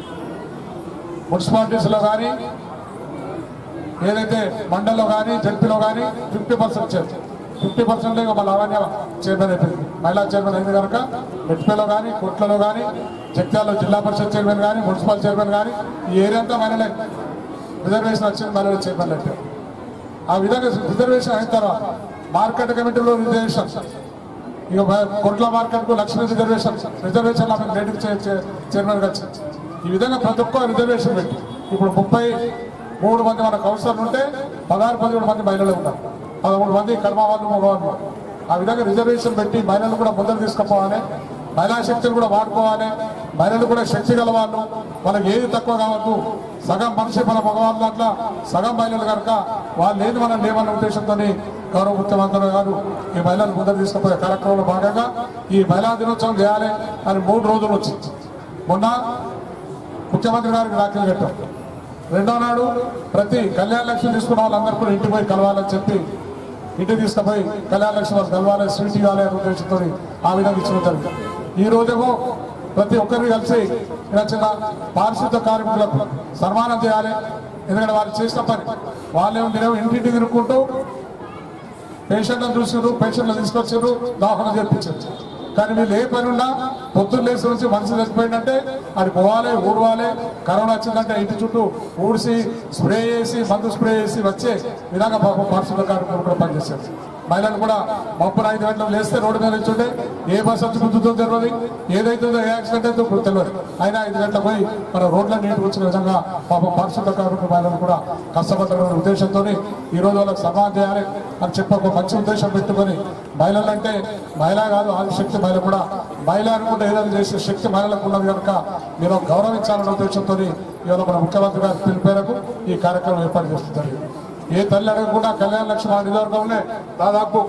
మున్సిపాలిటీస్లో కానీ ఏదైతే మండల్లో కానీ జడ్పీలో కానీ ఫిఫ్టీ పర్సెంట్ చేస్తారు ఫిఫ్టీ పర్సెంట్ ఇక మా లావణ్య చైర్మన్ అయిపోయింది మహిళా చైర్మన్ అయింది కనుక మెట్పేలో కానీ కోట్లలో కానీ జగ్త్యాలలో జిల్లా పరిషత్ చైర్మన్ కానీ మున్సిపల్ చైర్మన్ కానీ ఈ ఏరియా అంతా మహిళలే రిజర్వేషన్ వచ్చింది మహిళల చైర్మన్ అంటే ఆ విధంగా రిజర్వేషన్ అయిన తర్వాత మార్కెట్ కమిటీలో రిజర్వేషన్ ఇక కొట్ల మార్కెట్కు లక్ష్మీ రిజర్వేషన్ రిజర్వేషన్ ఆమె లేడీకి చైర్మన్ వచ్చింది ఈ విధంగా ప్రతి ఒక్క రిజర్వేషన్ పెట్టి ఇప్పుడు ముప్పై మూడు మంది మన కౌన్సిలర్లు ఉంటే పదహారు పదిహేడు మంది మహిళలు ఉన్నారు పదమూడు మంది కర్మ వాళ్ళు మగవాళ్ళు ఆ విధంగా రిజర్వేషన్ పెట్టి మహిళలు కూడా ముందరు తీసుకుపోవాలి మహిళా శక్తిని కూడా వాడుకోవాలి మహిళలు కూడా శక్తి గల వాళ్ళు వాళ్ళకి ఏది తక్కువ కావద్దు సగం మనిషి మన మగవాళ్ళ దాంట్లో సగం మహిళలు కనుక వాళ్ళు లేని మనం లేవన్న ఉద్దేశంతో గౌరవ ముఖ్యమంత్రి గారు ఈ మహిళలు ముందరు తీసుకుపోయే కార్యక్రమంలో భాగంగా ఈ మహిళా దినోత్సవం చేయాలి అని మూడు రోజులు వచ్చింది మొన్న ముఖ్యమంత్రి గారికి రాఖీలు కట్టాం రెండో నాడు ప్రతి కళ్యాణ లక్ష్మి తీసుకున్న వాళ్ళందరూ కూడా ఇంటికి పోయి కలవాలని చెప్పి ఇంటికి తీసుకుపోయి కళ్యాణ లక్ష్మి వాళ్ళు కలవాలి స్వీట్ ఇవ్వాలి అనే ఉద్దేశంతో ఆ విధంగా ఇచ్చిన జరిగింది ఈ రోజేమో ప్రతి ఒక్కరిని కలిసి ఇలా చిన్న పారిశుద్ధ కార్మికులకు సన్మానం చేయాలి ఎందుకంటే వాళ్ళు చేసిన పని వాళ్ళేమో మీరేమో ఇంటింటి తిరుక్కుంటూ పేషెంట్లను చూసారు పేషెంట్లు తీసుకొచ్చారు దవాఖాన చేర్పించారు కానీ వీళ్ళు ఏ పని ఉన్నా పొద్దున్న లేచి నుంచి మనిషి చచ్చిపోయిందంటే అది పోవాలి ఊడవాలి కరోనా వచ్చిందంటే ఇంటి చుట్టూ ఊడిసి స్ప్రే చేసి మందు స్ప్రే చేసి వచ్చే విధంగా పాపం పారిశుద్ధ కార్మికులు కూడా పనిచేశారు మహిళలు కూడా మబ్బున ఐదు గంటలు లేస్తే రోడ్డు మీద నిల్చుంటే ఏ బస్ వచ్చి గుద్దుతో తెలియదు ఏదైతుందో ఏ యాక్సిడెంట్ అయితే ఇప్పుడు తెలియదు అయినా ఐదు గంటలకు పోయి మన రోడ్ల నీటి వచ్చిన విధంగా పాపం పారిశుద్ధ కార్మిక మహిళలు కూడా కష్టపడ్డ ఉద్దేశంతో ఈ రోజు వాళ్ళకి సన్మానం చేయాలి అని చెప్పి ఒక మంచి ఉద్దేశం పెట్టుకొని మహిళలు అంటే మహిళ కాదు ఆదిశక్తి మహిళ కూడా మహిళ అనుకుంటే ఏదైనా చేసే శక్తి మహిళలకు ఉన్నది కనుక మీరు గౌరవించాలనే ఉద్దేశంతో ఇవాళ మన ముఖ్యమంత్రి గారి పిలుపు మేరకు ఈ కార్యక్రమం ఏర్పాటు చేస్తుంది ఏ తల్లి అడగకుండా కళ్యాణ లక్ష్మి నియోజకవర్గంలో దాదాపు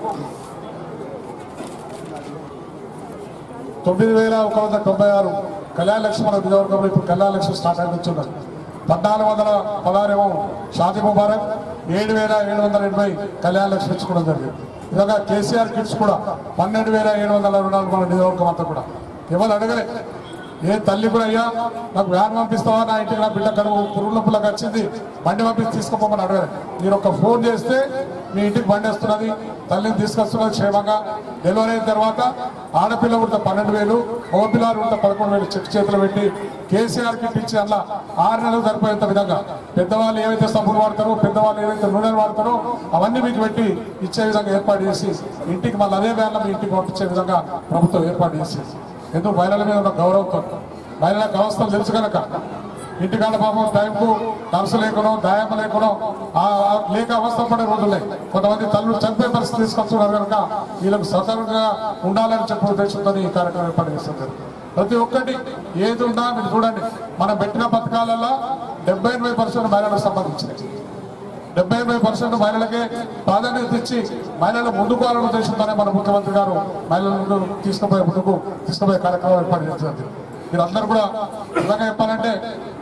తొమ్మిది వేల ఒక వంద తొంభై ఆరు కళ్యాణ లక్ష్మి మన నియోజకవర్గంలో ఇప్పుడు కళ్యాణ లక్ష్మి స్టార్ట్ అయిపోతున్నది పద్నాలుగు వందల పదహారేమో షాది ముబారక్ ఏడు వేల ఏడు వందల ఎనభై కళ్యాణ లక్ష్మి ఇచ్చుకోవడం జరిగింది ఇలాగా కేసీఆర్ కిట్స్ కూడా పన్నెండు వేల ఏడు వందల రుణాలు మన నియోజకవర్గం అంతా కూడా ఎవరు అడగలే ఏ తల్లి కూడా అయ్యా నాకు వ్యాన్ పంపిస్తావా నా ఇంటికి నా బిడ్డ కడుగు పురుగు నొప్పులకు వచ్చింది బండి పంపించి తీసుకుపోమని అడగలేదు మీరు ఒక ఫోన్ చేస్తే మీ ఇంటికి బండి వస్తున్నది తల్లిని తీసుకొస్తున్నది క్షేమంగా డెలివరీ అయిన తర్వాత ఆడపిల్ల ఉంటే పన్నెండు వేలు మగపిల్లలు ఉంటే పదకొండు వేలు చెక్ చేతులు పెట్టి కేసీఆర్ కిట్ ఇచ్చి అలా ఆరు నెలలు సరిపోయేంత విధంగా పెద్దవాళ్ళు ఏవైతే సబ్బులు వాడతారో పెద్దవాళ్ళు ఏవైతే నూనెలు వాడతారో అవన్నీ మీకు పెట్టి ఇచ్చే విధంగా ఏర్పాటు చేసి ఇంటికి మళ్ళీ అదే వేళ మీ ఇంటికి పంపించే విధంగా ప్రభుత్వం ఏర్పాటు చేసేసి ఎందుకు మహిళల మీద ఉన్న గౌరవంతో మహిళలకు అవస్థలు తెలుసు కనుక ఇంటికాడ పాపం టైంకు నర్సు లేకనో దాయమ్మ లేకనో ఆ ఆ లేక అవస్థ పడే రోజులే కొంతమంది తల్లులు చనిపోయే పరిస్థితి తీసుకొస్తున్నారు కనుక వీళ్ళకు సతర్కంగా ఉండాలని చెప్పే ఉద్దేశంతో ఈ కార్యక్రమం ఏర్పాటు చేస్తుంది ప్రతి ఒక్కటి ఏది ఉన్నా మీరు చూడండి మనం పెట్టిన పథకాలలో డెబ్బై ఎనభై పర్సెంట్ మహిళలకు సంబంధించినవి డెబ్బై ఎనభై పర్సెంట్ మహిళలకే ప్రాధాన్యత ఇచ్చి మహిళలు ముందుకు వాళ్ళ ఉద్దేశంతోనే మన ముఖ్యమంత్రి గారు మహిళలను తీసుకుపోయే ముందుకు తీసుకుపోయే కార్యక్రమం ఏర్పాటు చేస్తుంది మీరందరూ కూడా నిజంగా చెప్పాలంటే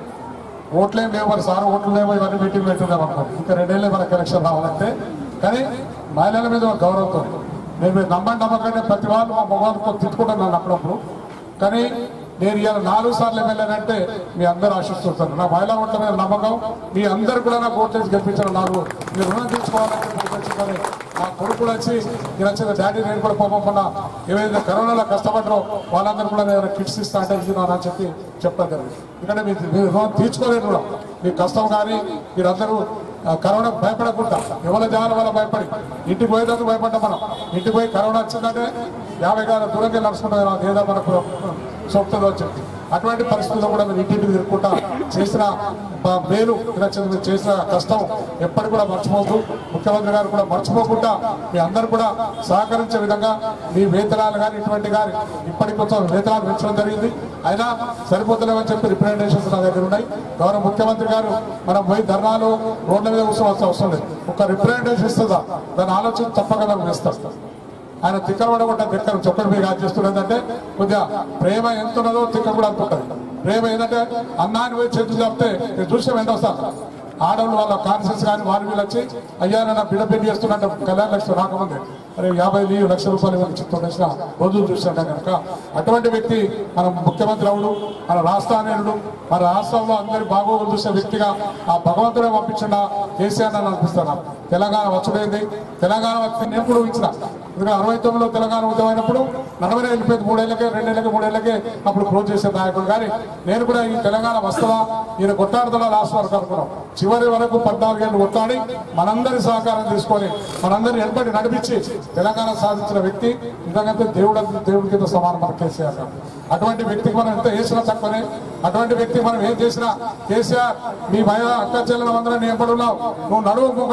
ఓట్లేం లేవు మరి సార్ ఓట్లు లేవు ఇవన్నీ మీటింగ్ పెట్టుకుందాం అనుకోండి ఇంకా రెండేళ్ళే మనకు ఎలక్షన్ రావాలంటే కానీ మహిళల మీద ఒక గౌరవంతో నేను మీరు నమ్మండి నమ్మకండి ప్రతి వాళ్ళు మా మొగాళ్ళతో తిట్టుకుంటాను నన్ను అప్పుడప్పుడు కానీ నేను ఇవాళ నాలుగు సార్లు ఎమ్మెల్యేనంటే మీ అందరూ ఆశిస్తుంటారు నా మహిళా ఓట్ల మీద నమ్మకం మీ అందరు కూడా నాకు ఓట్లు వేసి గెలిపించిన నాకు మీరు రుణం తీర్చుకోవాలని చెప్పి ఉద్దేశించుకొని నా కొడుకు కూడా వచ్చి నేను వచ్చిన డాడీ నేను కూడా పాపం మొన్న ఏవైతే కరోనాలో కష్టపడ్డారో వాళ్ళందరూ కూడా నేను కిట్స్ ఇస్తా అంటే ఇస్తున్నాను అని చెప్పి చెప్పడం జరిగింది ఎందుకంటే మీరు మీరు రుణం తీర్చుకోలేరు కూడా మీ కష్టం కానీ మీరందరూ ఆ, కరోనా భయపడకుండా ఎవరి జనాల వల్ల భయపడి ఇంటికి పోయేందుకు భయపడ్డాం మనం ఇంటికి పోయి కరోనా వచ్చిందంటే యాభై గారు దూరంగా నడుచుకుంటాం ఏదో మనకు సోపుతుందో అని చెప్పి అటువంటి పరిస్థితుల్లో కూడా మీరు ఇంటింటికి తిరుగుకుంటా చేసిన ఆ, మేలు ఇలా చేసిన- మీరు చేసిన కష్టం ఎప్పటికి కూడా మర్చిపోవద్దు ముఖ్యమంత్రి గారు కూడా మర్చిపోకుండా మీ అందరూ కూడా సహకరించే విధంగా మీ వేతనాలు కానీ ఇటువంటి కానీ ఇప్పటికి కొంచెం వేతనాలు పెంచడం జరిగింది అయినా సరిపోతలేవని చెప్పి రిప్రజెంటేషన్స్ నా దగ్గర ఉన్నాయి గౌరవ ముఖ్యమంత్రి గారు మనం పోయి ధర్నాలు రోడ్ల మీద కూర్చోవలసిన అవసరం లేదు ఒక రిప్రజెంటేషన్ ఇస్తుందా దాని ఆలోచన తప్పక నాకు వేస్తారు ఆయన తిక్కలు పడగొట్ట తిక్కలు చొక్కడి మీద కాదు చేస్తున్నదంటే కొద్దిగా ప్రేమ ఎంత ఉన్నదో తిక్క కూడా అనుకుంటుంది ప్రేమ ఏంటంటే అన్నాన్ని పోయి చేతులు చెప్తే నేను చూసే వెంట వస్తాను ఆడవాళ్ళు వాళ్ళ కాన్షియస్ కానీ వారి వీళ్ళు వచ్చి అయ్యా నా బిడ్డ పెళ్లి చేస్తున్నట్టు కళ్యాణ లక్షలు రాకముందే అరే యాభై లీవ్ లక్ష రూపాయలు ఇవ్వని చెప్తుండేసిన రోజులు చూస్తుంటా కనుక అటువంటి వ్యక్తి మన ముఖ్యమంత్రి అవుడు మన రాష్ట్రానేయుడు మన రాష్ట్రంలో అందరి బాగోగులు చూసే వ్యక్తిగా ఆ భగవంతుడే పంపించిన కేసీఆర్ అని అనిపిస్తాను నాకు. తెలంగాణ వచ్చుడైంది తెలంగాణ వచ్చి నేను కూడా ఊహించిన ఎందుకంటే అరవై తొమ్మిదిలో తెలంగాణ ఉద్యమం అయినప్పుడు నలభై వెళ్ళిపోయింది మూడేళ్లకే రెండేళ్లకే మూడేళ్లకే అప్పుడు క్లోజ్ చేసే నాయకుడు కానీ నేను కూడా ఈ తెలంగాణ వస్తుందా ఈయన కొట్టాడుతున్నా లాస్ట్ వరకు అనుకున్నాం చివరి వరకు పద్నాలుగేళ్ళు కొట్లాడి మనందరి సహకారం తీసుకొని మనందరిని వెంబడి నడిపించి తెలంగాణ సాధించిన వ్యక్తి నిజంగా దేవుడు దేవుడి కింద సమానం మన కేసీఆర్ గారు అటువంటి వ్యక్తికి మనం ఎంత చేసినా తక్కువనే అటువంటి వ్యక్తికి మనం ఏం చేసినా కేసీఆర్ మీ భయ అక్క చెల్లెల అందరం నీ ఎంబడి ఉన్నావు నువ్వు నడువు ఇంకొకట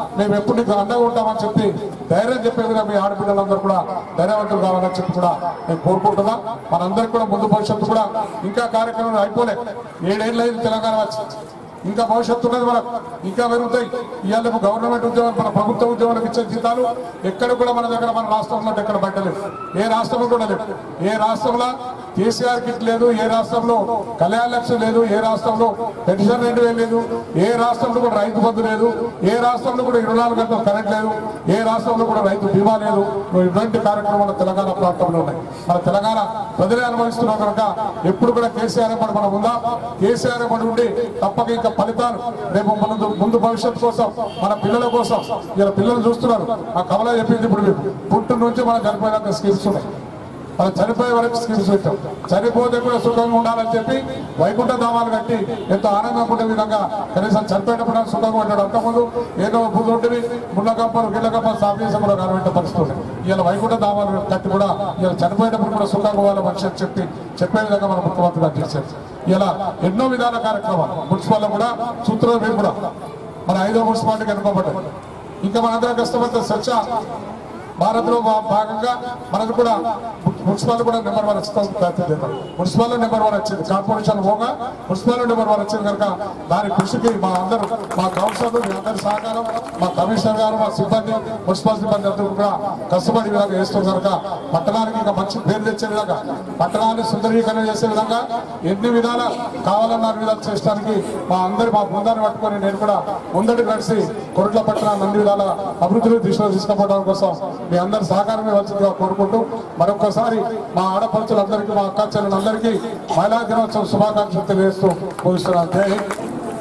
మేము ఎప్పుడు నీకు అండగా ఉంటామని చెప్పి ధైర్యం చెప్పే విధంగా మీ ఆడపిల్లలందరూ కూడా ధైర్యవంతులు కావాలని చెప్పి కూడా నేను కోరుకుంటున్నా మనందరికీ కూడా ముందు భవిష్యత్తు కూడా ఇంకా కార్యక్రమాలు అయిపోలే ఏడేళ్ళు అయింది తెలంగాణ వచ్చి ఇంకా భవిష్యత్తు ఉన్నది మనకు ఇంకా పెరుగుతాయి ఇవాళ గవర్నమెంట్ ఉద్యోగాలు మన ప్రభుత్వ ఉద్యోగాలకు ఇచ్చే జీతాలు ఎక్కడ కూడా మన దగ్గర మన రాష్ట్రంలో ఎక్కడ పట్టలేదు ఏ రాష్ట్రంలో కూడా లేదు ఏ రాష్ట్రంలో కేసీఆర్ కిట్ లేదు ఏ రాష్ట్రంలో కళ్యాణ లక్ష్యం లేదు ఏ రాష్ట్రంలో పెన్షన్ రెండు వేలు లేదు ఏ రాష్ట్రంలో కూడా రైతు బంధు లేదు ఏ రాష్ట్రంలో కూడా ఇరవై నాలుగు గంటలు కరెంట్ లేదు ఏ రాష్ట్రంలో కూడా రైతు బీమా లేదు ఇటువంటి కార్యక్రమాలు తెలంగాణ ప్రాంతంలో ఉన్నాయి మన తెలంగాణ ప్రజలే అనుభవిస్తున్నాం కనుక ఎప్పుడు కూడా కేసీఆర్ పడి మనం ఉందా కేసీఆర్ పడి ఉండి తప్పక ఇంకా ఫలితాలు రేపు ముందు ముందు భవిష్యత్తు కోసం మన పిల్లల కోసం ఇలా పిల్లలు చూస్తున్నారు ఆ కమల చెప్పింది ఇప్పుడు మీకు పుట్టు నుంచి మనం చనిపోయినాక స్కీమ్స్ ఉన్నాయి మనం చనిపోయే వరకు స్కీమ్స్ పెట్టాం చనిపోతే కూడా సుఖంగా ఉండాలని చెప్పి వైకుంఠ ధామాలు కట్టి ఎంతో ఆనందంగా ఉండే విధంగా కనీసం చనిపోయేటప్పుడు సుఖంగా ఉంటాడు అంతకుముందు ఏదో బుద్ధుంటివి ముళ్ళకప్పలు గిళ్ళకప్పలు సాఫ్ చేసి కూడా కనబెట్టే పరిస్థితి ఉంది ఇలా వైకుంఠ ధామాలు కట్టి కూడా ఇలా చనిపోయేటప్పుడు కూడా సుఖంగా వాళ్ళ మనిషి అని చెప్పి చెప్పే విధంగా మన ముఖ్యమంత్రి గారు చేశారు ఇలా ఎన్నో విధాల కార్యక్రమాలు మున్సిపల్ కూడా సూత్రాలు మేము కూడా మన ఐదో మున్సిపాలిటీకి అనుకోబడ్డాయి ఇంకా మనందరం కష్టపడితే స్వచ్ఛ భారత్ లో భాగంగా మనది కూడా మున్సిపల్ కూడా నెంబర్ వన్ వస్తాం ప్రయత్నం చేద్దాం మున్సిపల్ నెంబర్ వన్ వచ్చింది కార్పొరేషన్ పోగా మున్సిపల్ నెంబర్ వన్ వచ్చింది కనుక దాని కృషికి మా అందరూ మా కౌన్సిలర్లు మీ అందరి సహకారం మా కమిషనర్ గారు మా సిబ్బంది మున్సిపల్ సిబ్బంది అందరూ కూడా కష్టపడి విధంగా చేస్తుంది కనుక పట్టణానికి ఇంకా మంచి పేరు తెచ్చే విధంగా పట్టణాన్ని సుందరీకరణ చేసే విధంగా ఎన్ని విధాల కావాలన్న విధాలు చేయడానికి మా అందరి మా బృందాన్ని పట్టుకొని నేను కూడా ముందడి కలిసి కొరట్ల పట్టణాన్ని అన్ని విధాల అభివృద్ధిని దిశలో తీసుకుపోవడం కోసం మీ అందరి సహకారమే వచ్చిందిగా కోరుకుంటూ మరొకసారి మా ఆడపడుచులందరికీ మా అక్క చెల్లెలందరికీ మహిళా దినోత్సవం శుభాకాంక్షలు తెలియజేస్తూ ముగిస్తున్నాను జై హింద్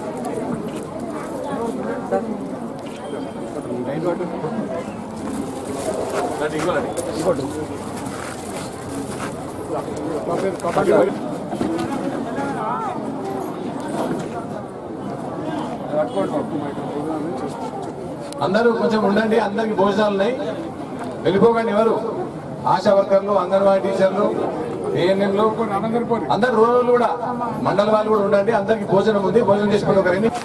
అందరూ కొంచెం ఉండండి అందరికి భోజనాలు ఉన్నాయి వెళ్ళిపోకండి ఎవరు ఆశా వర్కర్లు అంగన్వాడీ టీచర్లు ఏఎన్ఎంలు అందరు రోజులు కూడా మండల వాళ్ళు కూడా ఉండండి అందరికి భోజనం ఉంది భోజనం చేసుకుని ఒక రెండు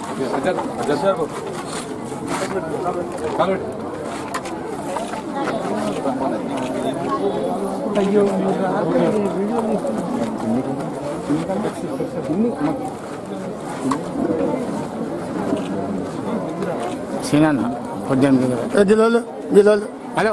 సీనన్న పద్దెనిమిది జిల్లాలు జిల్లాలు హలో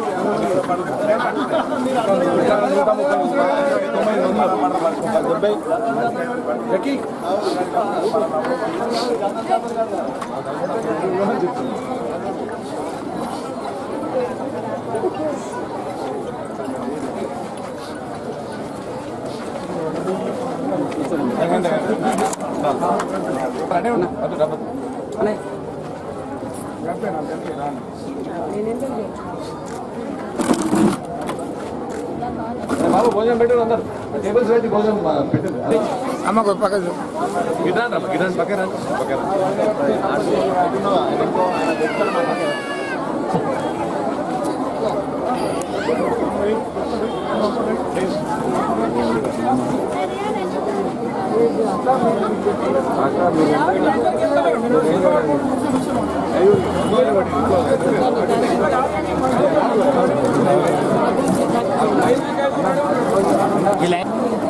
బాబు భోజనం పెట్టారు అందరు టేబుల్స్ పెట్టి భోజనం పెట్టారు అమ్మ పక్క గిటాన్ గిటాన్ పక్కన పక్కన ఇలా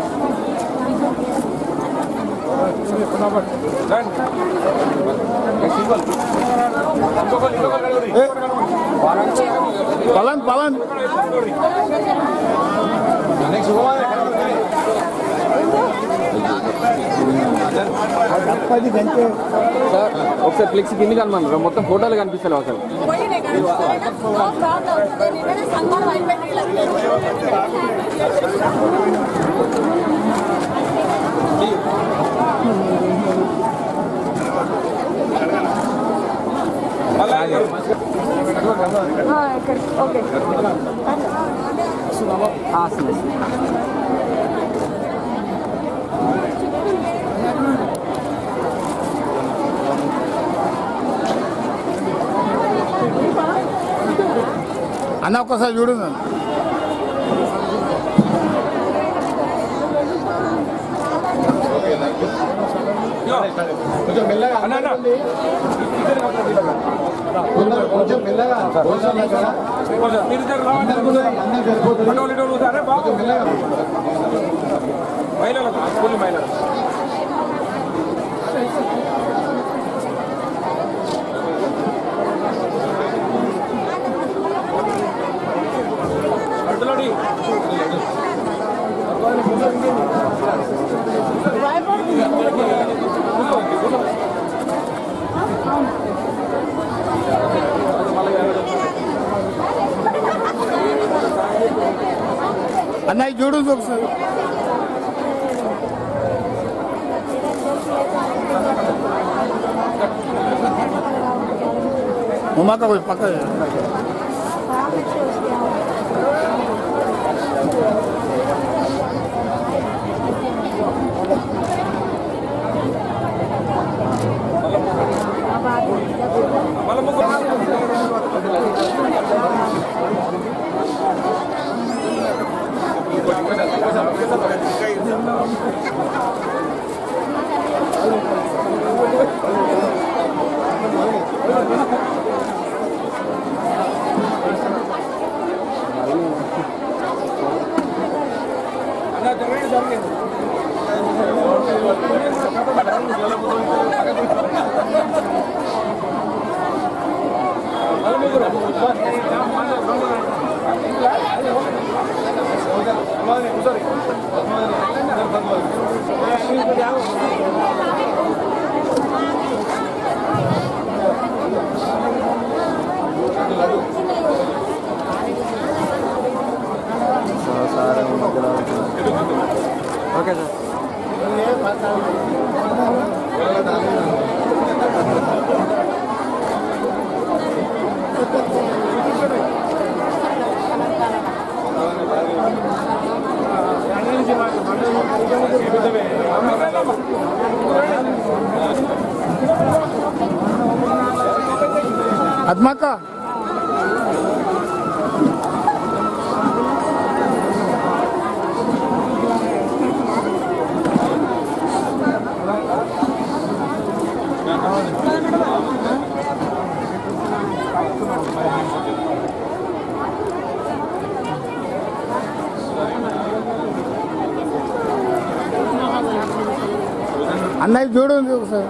పవన్ పవన్ సార్ ఒకసారి ఫ్లెక్స్ కింది కనమన్నారు మొత్తం ఫోటోలు కనిపిస్తలేవు అసలు ఓకే అన్న ఒక్కసారి చూడు నన్ను. కొంచెం మెల్లగా కొంచెం కొంచెం మెల్లగా కొంచెం మెల్లగా. అందరు కూడా అందరు సరిపోతుంది కొంచెం మెల్లగా మహిళలకు ఫుల్ మహిళలు అన్నయ్య చూడు ఒకసారి ఉమాక పోయి పక్క ఓకే సార్ అద్మాక అన్నయ్య చూడు ఒకసారి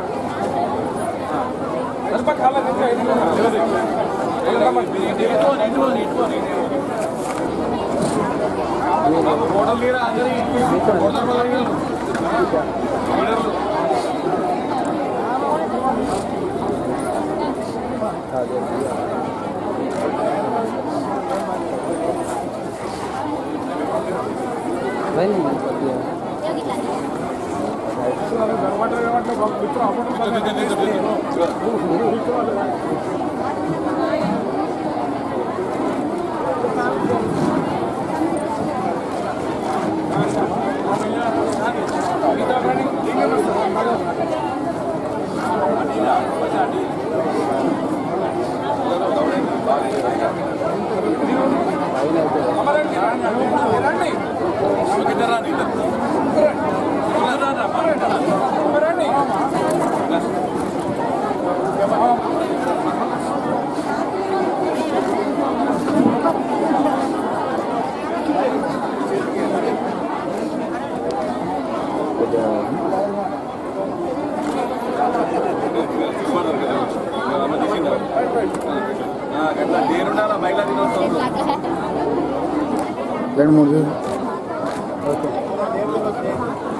రెండు మూడు వేలు. ఓకే